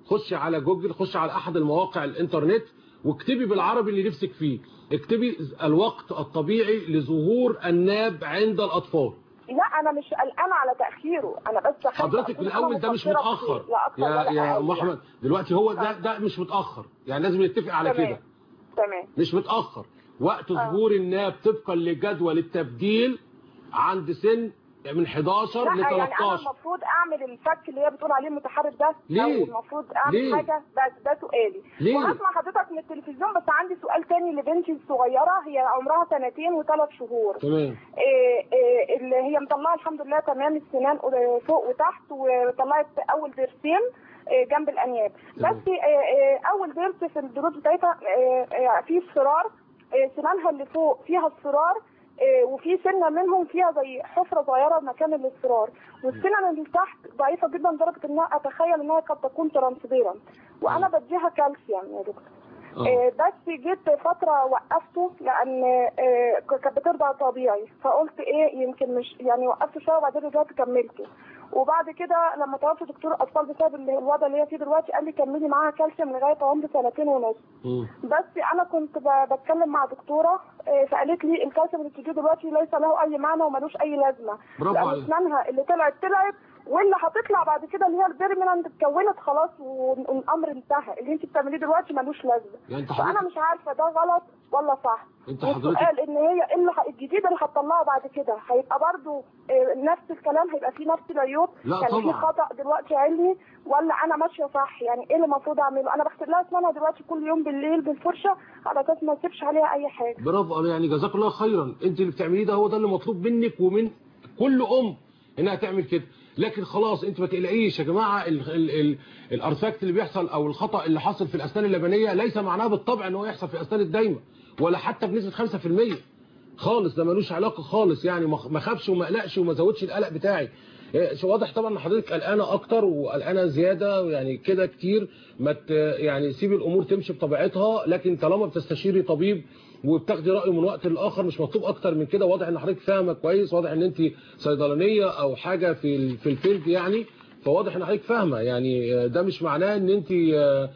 خشي على جوجل خشي على احد المواقع الانترنت واكتبي بالعربي اللي نفسك فيه اكتبي الوقت الطبيعي لظهور الناب عند الاطفال لا انا مش قلقانه على تاخيره انا بس خايفة حضرتك أكون الاول ده مش مقصرة متاخر فيه. لا اكتر يا ولا يا أقل ام احمد دلوقتي هو ده ده مش متاخر يعني لازم نتفق على تمام. كده تمام مش متاخر وقت ظهور الناب طبقا لجدول التبديل عند سن من 11 لا ل يعني انا 13 المفروض اعمل الفك اللي هي بتقول عليه المتحرك ده ليه؟ او المفروض اعمل ليه؟ حاجه ده ده سؤالي ليه؟ وهسمع حضرتك من التلفزيون بس عندي سؤال تاني لبنتي الصغيره هي عمرها سنتين وثلاث شهور تمام إيه إيه اللي هي مطلعه الحمد لله تمام السنان فوق وتحت وطلعت اول ضرسين إيه جنب الانياب تمام. بس إيه إيه اول ضرس في الضروس بتاعتها إيه إيه فيه اصفرار إيه سنانها اللي فوق فيها اصفرار إيه وفي سنه منهم فيها زي حفره صغيره مكان الاصفرار والسنه اللي تحت ضعيفه جدا لدرجه ان أنا اتخيل انها قد تكون ترانسبيرنت وانا بديها كالسيوم يا دكتور آه. آه، بس جيت فترة وقفته لأن آه، كانت بترضع طبيعي فقلت إيه يمكن مش يعني وقفت شوية وبعدين رجعت كملته وبعد كده لما توفى دكتور أطفال بسبب اللي- الوضع اللي هي فيه دلوقتي قال لي كملي معاها كالسيوم لغاية عمر سنتين ونص مم. بس أنا كنت ب- بتكلم مع دكتورة آه، فقالت لي الكالسيوم اللي بتديه دلوقتي ليس له أي معنى وملوش أي لازمة برافو لأن عليك. أسنانها اللي طلعت طلعت واللي هتطلع بعد كده اللي هي البيرمننت اتكونت خلاص والامر انتهى اللي انت بتعمليه دلوقتي ملوش لازمه يعني انت فانا حضرتك مش عارفه ده غلط ولا صح انت حضرتك والسؤال ان هي إيه اللي ه- الجديد اللي هتطلعه بعد كده هيبقى برضو آه، نفس الكلام هيبقى فيه نفس العيوب لا يعني في طبعا. خطا دلوقتي علمي ولا انا ماشيه صح يعني ايه اللي المفروض اعمله انا بغسل لها اسنانها دلوقتي كل يوم بالليل بالفرشه على اساس ما اسيبش عليها اي حاجه برافو يعني جزاك الله خيرا انت اللي بتعمليه ده هو ده اللي مطلوب منك ومن كل ام انها تعمل كده لكن خلاص انت ما تقلقيش يا جماعه ال ال ال الارتفاكت اللي بيحصل او الخطا اللي حصل في الاسنان اللبنيه ليس معناه بالطبع ان هو يحصل في الاسنان الدايمه ولا حتى بنسبه 5% خالص ده ملوش علاقه خالص يعني ما ما خافش وما قلقش وما زودش القلق بتاعي إيه، شو واضح طبعا ان حضرتك قلقانه اكتر وقلقانه زياده يعني كده كتير ما ت- يعني سيبي الامور تمشي بطبيعتها لكن طالما بتستشيري طبيب وبتاخدي رايه من وقت لاخر مش مطلوب اكتر من كده واضح ان حضرتك فاهمه كويس واضح ان انت صيدلانيه او حاجه في ال- في الفيلد يعني فواضح ان حضرتك فاهمه يعني آه، ده مش معناه ان انت آه،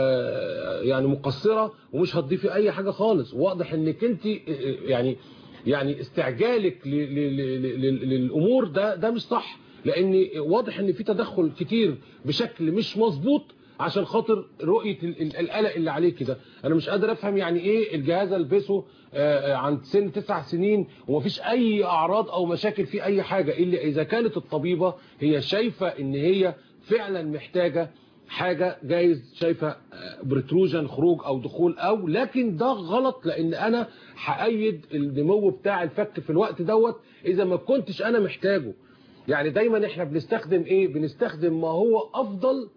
آه، يعني مقصره ومش هتضيفي اي حاجه خالص واضح انك انت آه، يعني يعني استعجالك ل- ل- ل- ل- للامور ده ده مش صح لان واضح ان في تدخل كتير بشكل مش مظبوط عشان خاطر رؤيه ال- ال- القلق اللي عليك ده انا مش قادر افهم يعني ايه الجهاز البسه آه، آه، عند سن تسع سنين ومفيش اي اعراض او مشاكل في اي حاجه الا اذا كانت الطبيبه هي شايفه ان هي فعلا محتاجه حاجه جايز شايفه برتروجن خروج او دخول او لكن ده غلط لان انا هأيد النمو بتاع الفك في الوقت دوت اذا ما كنتش انا محتاجه يعني دايما احنا بنستخدم ايه بنستخدم ما هو افضل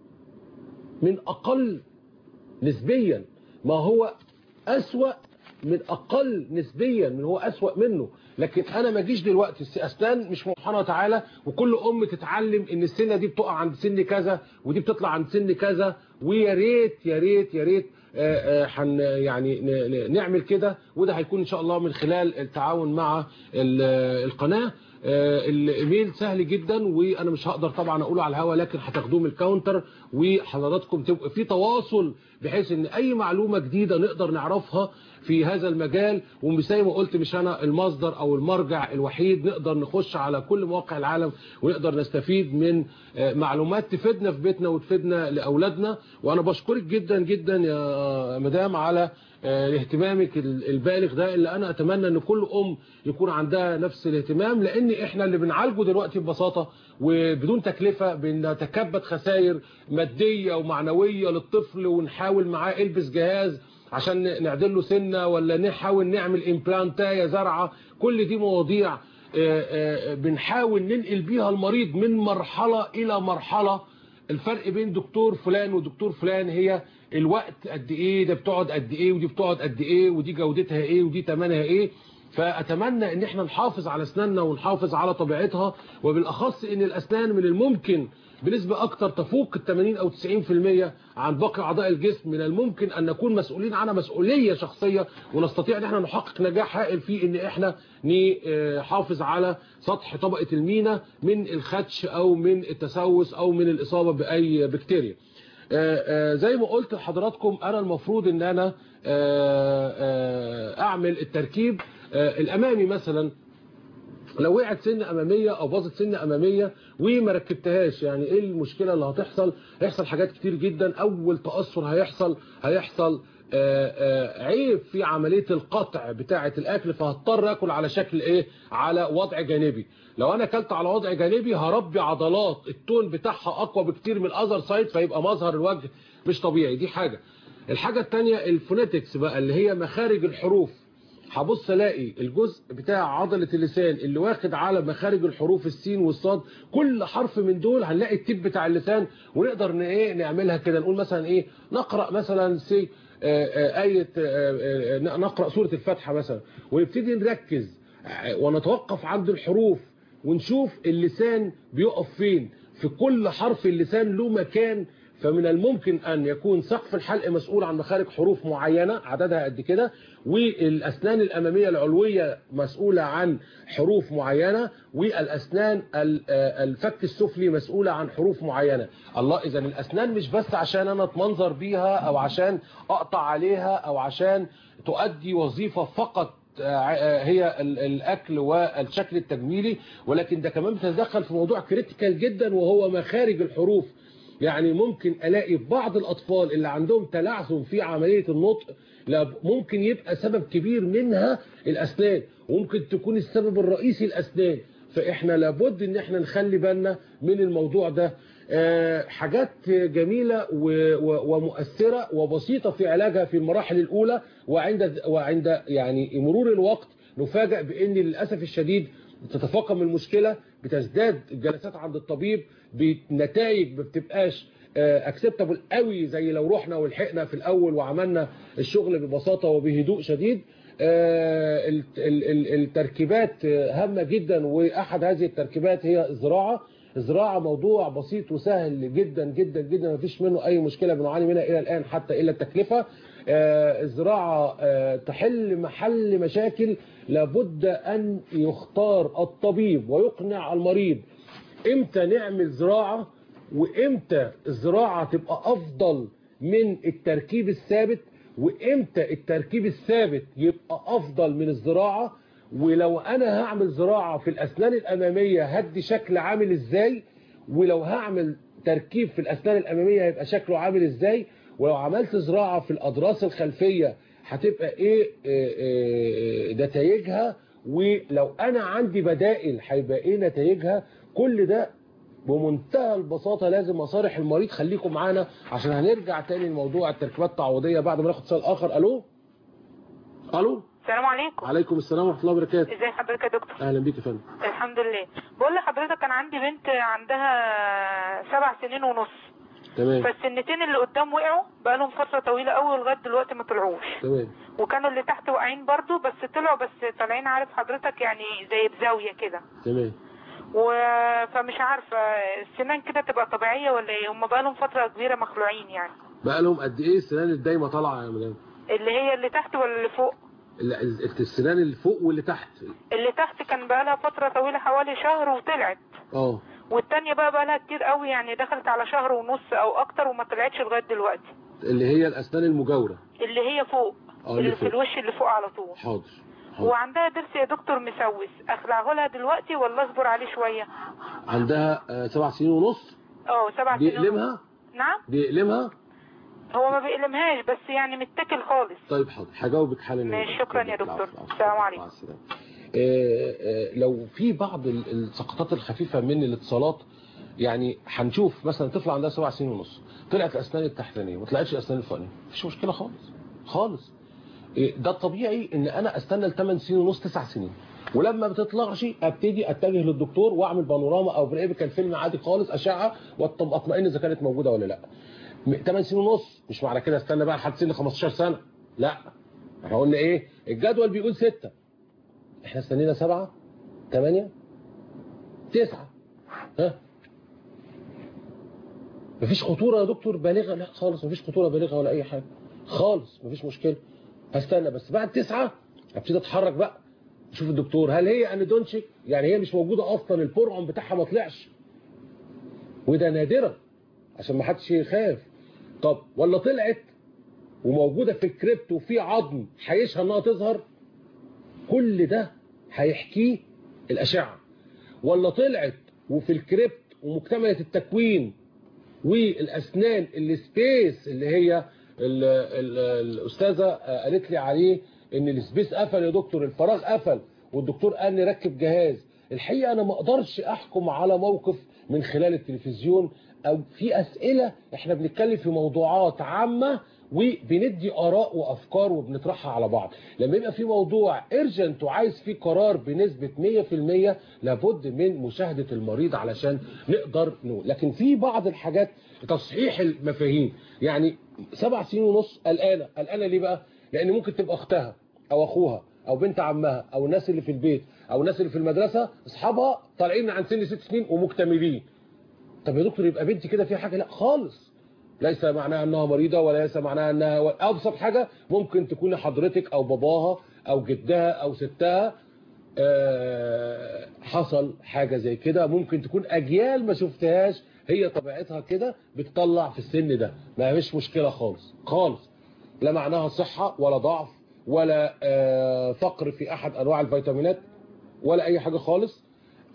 من اقل نسبيا ما هو اسوأ من اقل نسبيا من هو اسوأ منه لكن انا ما اجيش دلوقتي الاسنان مش سبحانه وتعالى وكل ام تتعلم ان السنه دي بتقع عند سن كذا ودي بتطلع عند سن كذا ويا ريت يا ريت يا ريت آه، آه، حن يعني ن- ن- نعمل كده وده هيكون ان شاء الله من خلال التعاون مع ال- القناه آه، الايميل سهل جدا وانا مش هقدر طبعا اقوله على الهواء لكن هتاخدوه من الكاونتر وحضراتكم تبقوا في تواصل بحيث ان اي معلومه جديده نقدر نعرفها في هذا المجال وزي ما قلت مش انا المصدر او المرجع الوحيد نقدر نخش على كل مواقع العالم ونقدر نستفيد من آه، معلومات تفيدنا في بيتنا وتفيدنا لاولادنا وانا بشكرك جدا جدا يا مدام على آه، اهتمامك ال- البالغ ده اللي انا اتمنى ان كل ام يكون عندها نفس الاهتمام لان احنا اللي بنعالجه دلوقتي ببساطه وبدون تكلفه بنتكبد خسائر ماديه ومعنويه للطفل ونحاول معاه البس جهاز عشان نعدل له سنه ولا نحاول نعمل امبلانتايه زرعه كل دي مواضيع آه، آه، بنحاول ننقل بيها المريض من مرحله الى مرحله الفرق بين دكتور فلان ودكتور فلان هي الوقت قد ايه ده بتقعد قد ايه ودي بتقعد قد ايه ودي جودتها ايه ودي ثمنها ايه فاتمنى ان احنا نحافظ على اسناننا ونحافظ على طبيعتها وبالاخص ان الاسنان من الممكن بنسبة أكتر تفوق ال 80 أو 90% عن باقي أعضاء الجسم من الممكن أن نكون مسؤولين عنها مسؤولية شخصية ونستطيع أن احنا نحقق نجاح هائل في أن احنا نحافظ على سطح طبقة المينا من الخدش أو من التسوس أو من الإصابة بأي بكتيريا آه، آه، زي ما قلت لحضراتكم انا المفروض ان انا آه، آه، اعمل التركيب آه، الامامي مثلا لو وقعت سنة أمامية أو باظت سنة أمامية وما ركبتهاش يعني إيه المشكلة اللي هتحصل هيحصل حاجات كتير جدا أول تأثر هيحصل هيحصل آه، آه، عيب في عملية القطع بتاعة الأكل فهضطر أكل على شكل إيه على وضع جانبي لو أنا أكلت على وضع جانبي هربي عضلات التون بتاعها أقوى بكتير من الأذر سايد فيبقى مظهر الوجه مش طبيعي دي حاجة الحاجة التانية الفونيتكس بقى اللي هي مخارج الحروف هبص الاقي الجزء بتاع عضلة اللسان اللي واخد على مخارج الحروف السين والصاد كل حرف من دول هنلاقي التيب بتاع اللسان ونقدر ن- ايه نعملها كده نقول مثلا ايه نقرأ مثلا سي آه، آه، آية آه، آه، نقرأ سورة الفاتحة مثلا ونبتدي نركز آه، ونتوقف عند الحروف ونشوف اللسان بيقف فين في كل حرف اللسان له مكان فمن الممكن أن يكون سقف الحلق مسؤول عن مخارج حروف معينة عددها قد كده والأسنان الأمامية العلوية مسؤولة عن حروف معينة والأسنان ال- آه، الفك السفلي مسؤولة عن حروف معينة الله إذا الأسنان مش بس عشان أنا أتمنظر بيها أو عشان أقطع عليها أو عشان تؤدي وظيفة فقط آه، هي ال- الأكل والشكل التجميلي ولكن ده كمان بتتدخل في موضوع كريتيكال جدا وهو مخارج الحروف يعني ممكن الاقي في بعض الاطفال اللي عندهم تلعثم في عمليه النطق لا ممكن يبقى سبب كبير منها الاسنان وممكن تكون السبب الرئيسي الاسنان فاحنا لابد ان احنا نخلي بالنا من الموضوع ده آه، حاجات جميلة و- و- ومؤثرة وبسيطة في علاجها في المراحل الأولى وعند وعند يعني مرور الوقت نفاجأ بأن للأسف الشديد تتفاقم المشكلة بتزداد الجلسات عند الطبيب بنتائج ما بتبقاش اكسبتابل قوي زي لو رحنا ولحقنا في الاول وعملنا الشغل ببساطه وبهدوء شديد آه، ال- ال- ال- التركيبات آه، هامه جدا واحد هذه التركيبات هي الزراعه الزراعه موضوع بسيط وسهل جدا جدا جدا ما فيش منه اي مشكله بنعاني منها الى الان حتى الا التكلفه آه، الزراعه آه، تحل محل مشاكل لابد ان يختار الطبيب ويقنع المريض امتى نعمل زراعة وامتى الزراعة تبقى افضل من التركيب الثابت وامتى التركيب الثابت يبقى افضل من الزراعة ولو انا هعمل زراعة في الاسنان الامامية هدي شكل عامل ازاي ولو هعمل تركيب في الاسنان الامامية هيبقى شكله عامل ازاي ولو عملت زراعة في الاضراس الخلفية هتبقى ايه آه، آه، نتائجها ولو انا عندي بدائل هيبقى ايه نتائجها كل ده بمنتهى البساطة لازم اصارح المريض خليكم معانا عشان هنرجع تاني لموضوع التركيبات التعويضية بعد ما ناخد سؤال اخر الو الو السلام عليكم عليكم السلام ورحمة الله وبركاته ازي حضرتك يا دكتور اهلا بيك يا فندم الحمد لله بقول لحضرتك كان عندي بنت عندها سبع سنين ونص تمام فالسنتين اللي قدام وقعوا بقالهم فترة طويلة قوي لغاية دلوقتي ما طلعوش تمام وكانوا اللي تحت واقعين برضو بس طلعوا بس طالعين عارف حضرتك يعني زي بزاوية كده تمام و... فمش عارفة السنان كده تبقى طبيعية ولا ايه هم بقالهم فترة كبيرة مخلوعين يعني بقى لهم قد ايه السنان الدايمة طالعة يا مدام اللي هي اللي تحت ولا اللي فوق ال- ال- السنان اللي فوق واللي تحت اللي تحت كان بقالها فترة طويلة حوالي شهر وطلعت اه والتانية بقى بقالها كتير قوي يعني دخلت على شهر ونص او اكتر وما طلعتش لغاية دلوقتي اللي هي الاسنان المجاورة اللي هي فوق اه اللي اللي في فوق الوش اللي فوق على طول حاضر حاضر. وعندها ضرس يا دكتور مسوس اخلعه لها دلوقتي ولا اصبر عليه شوية عندها آه، سبع سنين ونص اه سبع سنين بيألمها نعم بيألمها هو ما بيألمهاش بس يعني متكل خالص طيب حاضر هجاوبك حالا ماشي، شكرا يا العفو، دكتور. العفو. السلام عليكم. مع السلامة. آه، آه، لو في بعض ال- السقطات الخفيفة من الاتصالات يعني هنشوف مثلا طفل عندها سبع سنين ونص طلعت الاسنان التحتانيه ما طلعتش الاسنان الفوقانيه مفيش مشكله خالص خالص إيه، ده الطبيعي ان انا استنى ل 8 سنين ونص 9 سنين ولما بتطلعش ابتدي اتجه للدكتور واعمل بانوراما او بريبيكال فيلم عادي خالص اشعه واطمئن اذا كانت موجوده ولا لا 8 سنين ونص مش معنى كده استنى بقى لحد سن 15 سنه لا احنا قلنا ايه الجدول بيقول 6 احنا استنينا 7 8 9 ها مفيش خطوره يا دكتور بالغه لا خالص مفيش خطوره بالغه ولا اي حاجه خالص مفيش مشكله هستنى بس بعد تسعة ابتدي اتحرك بقى اشوف الدكتور هل هي اندونشيك يعني هي مش موجوده اصلا البرعم بتاعها ما طلعش وده نادرا عشان ما حدش يخاف طب ولا طلعت وموجودة في الكريبت وفي عظم حيشها انها تظهر كل ده هيحكيه الأشعة ولا طلعت وفي الكريبت ومكتملة التكوين والأسنان السبيس اللي هي ال ال الأستاذة قالت لي عليه ان السبيس قفل يا دكتور الفراغ قفل والدكتور قال لي ركب جهاز الحقيقة أنا ما أقدرش أحكم على موقف من خلال التلفزيون أو في أسئلة إحنا بنتكلم في موضوعات عامة وبندي آراء وأفكار وبنطرحها على بعض لما يبقى في موضوع ايرجنت وعايز فيه قرار بنسبة 100% لابد من مشاهدة المريض علشان نقدر نقول لكن في بعض الحاجات تصحيح المفاهيم يعني سبع سنين ونص قلقانة قلقانة ليه بقى لأن ممكن تبقى أختها أو أخوها أو بنت عمها أو الناس اللي في البيت أو الناس اللي في المدرسة أصحابها طالعين عن سن ست سنين ومكتملين طب يا دكتور يبقى بنتي كده فيها حاجة لا خالص ليس معناها انها مريضة ولا ليس معناها انها ابسط حاجة ممكن تكون حضرتك او باباها او جدها او ستها أه حصل حاجة زي كده ممكن تكون اجيال ما شفتهاش هي طبيعتها كده بتطلع في السن ده ما مش مشكلة خالص خالص لا معناها صحة ولا ضعف ولا أه فقر في احد انواع الفيتامينات ولا اي حاجة خالص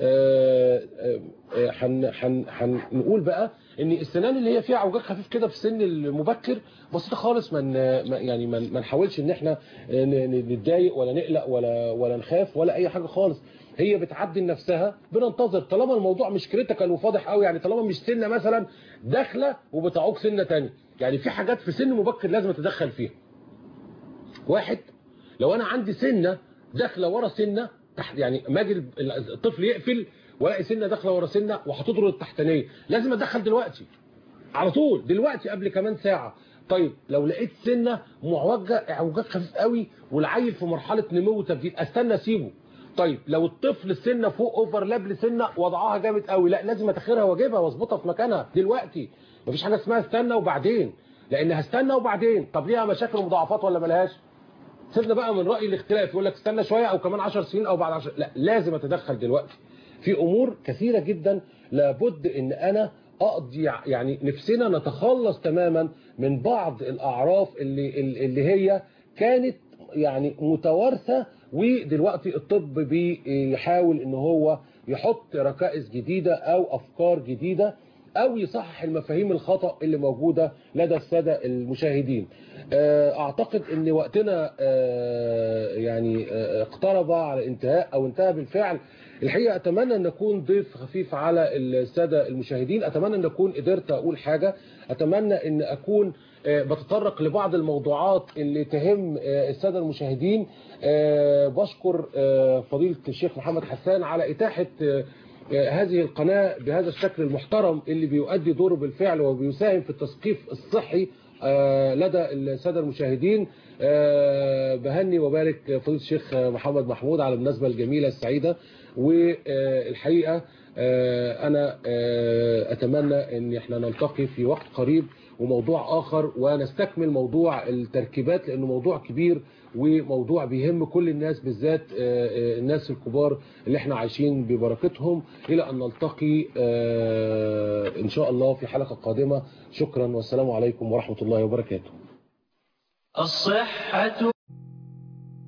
هنقول بقى ان السنان اللي هي فيها عوجاج خفيف كده في السن المبكر بسيطه خالص من يعني ما نحاولش ان احنا نتضايق ولا نقلق ولا ولا نخاف ولا اي حاجه خالص هي بتعدل نفسها بننتظر طالما الموضوع مش كريتيكال وفاضح قوي يعني طالما مش سنه مثلا داخله وبتعوق سنه ثانيه يعني في حاجات في سن مبكر لازم اتدخل فيها واحد لو انا عندي سنه داخله ورا سنه تحت يعني ما اجي الطفل يقفل والاقي سنه داخله ورا سنه وهتضرب التحتانيه لازم ادخل دلوقتي على طول دلوقتي قبل كمان ساعه طيب لو لقيت سنه معوجه اعوجاج خفيف قوي والعيل في مرحله نمو وتبديل استنى اسيبه طيب لو الطفل السنه فوق اوفرلاب لسنه وضعها جامد قوي لا لازم اتاخرها واجيبها واظبطها في مكانها دلوقتي مفيش حاجه اسمها استنى وبعدين لان هستنى وبعدين طب ليها مشاكل ومضاعفات ولا ملهاش سيبنا بقى من رأي الاختلاف يقول لك استنى شوية او كمان 10 سنين او بعد 10 لا لازم اتدخل دلوقتي في امور كثيرة جدا لابد ان انا اقضي يعني نفسنا نتخلص تماما من بعض الاعراف اللي اللي هي كانت يعني متوارثة ودلوقتي الطب بيحاول ان هو يحط ركائز جديدة او افكار جديدة او يصحح المفاهيم الخطأ اللي موجودة لدى السادة المشاهدين اعتقد ان وقتنا يعني اقترب على انتهاء او انتهى بالفعل الحقيقة اتمنى ان اكون ضيف خفيف على السادة المشاهدين اتمنى ان اكون قدرت اقول حاجة اتمنى ان اكون بتطرق لبعض الموضوعات اللي تهم السادة المشاهدين بشكر فضيلة الشيخ محمد حسان على اتاحة هذه القناة بهذا الشكل المحترم اللي بيؤدي دوره بالفعل وبيساهم في التثقيف الصحي لدى السادة المشاهدين بهني وبارك فضيلة الشيخ محمد محمود على المناسبة الجميلة السعيدة والحقيقة أنا أتمنى أن احنا نلتقي في وقت قريب وموضوع آخر ونستكمل موضوع التركيبات لأنه موضوع كبير وموضوع بيهم كل الناس بالذات الناس الكبار اللي احنا عايشين ببركتهم إلى أن نلتقي إن شاء الله في حلقة قادمة شكرا والسلام عليكم ورحمة الله وبركاته الصحة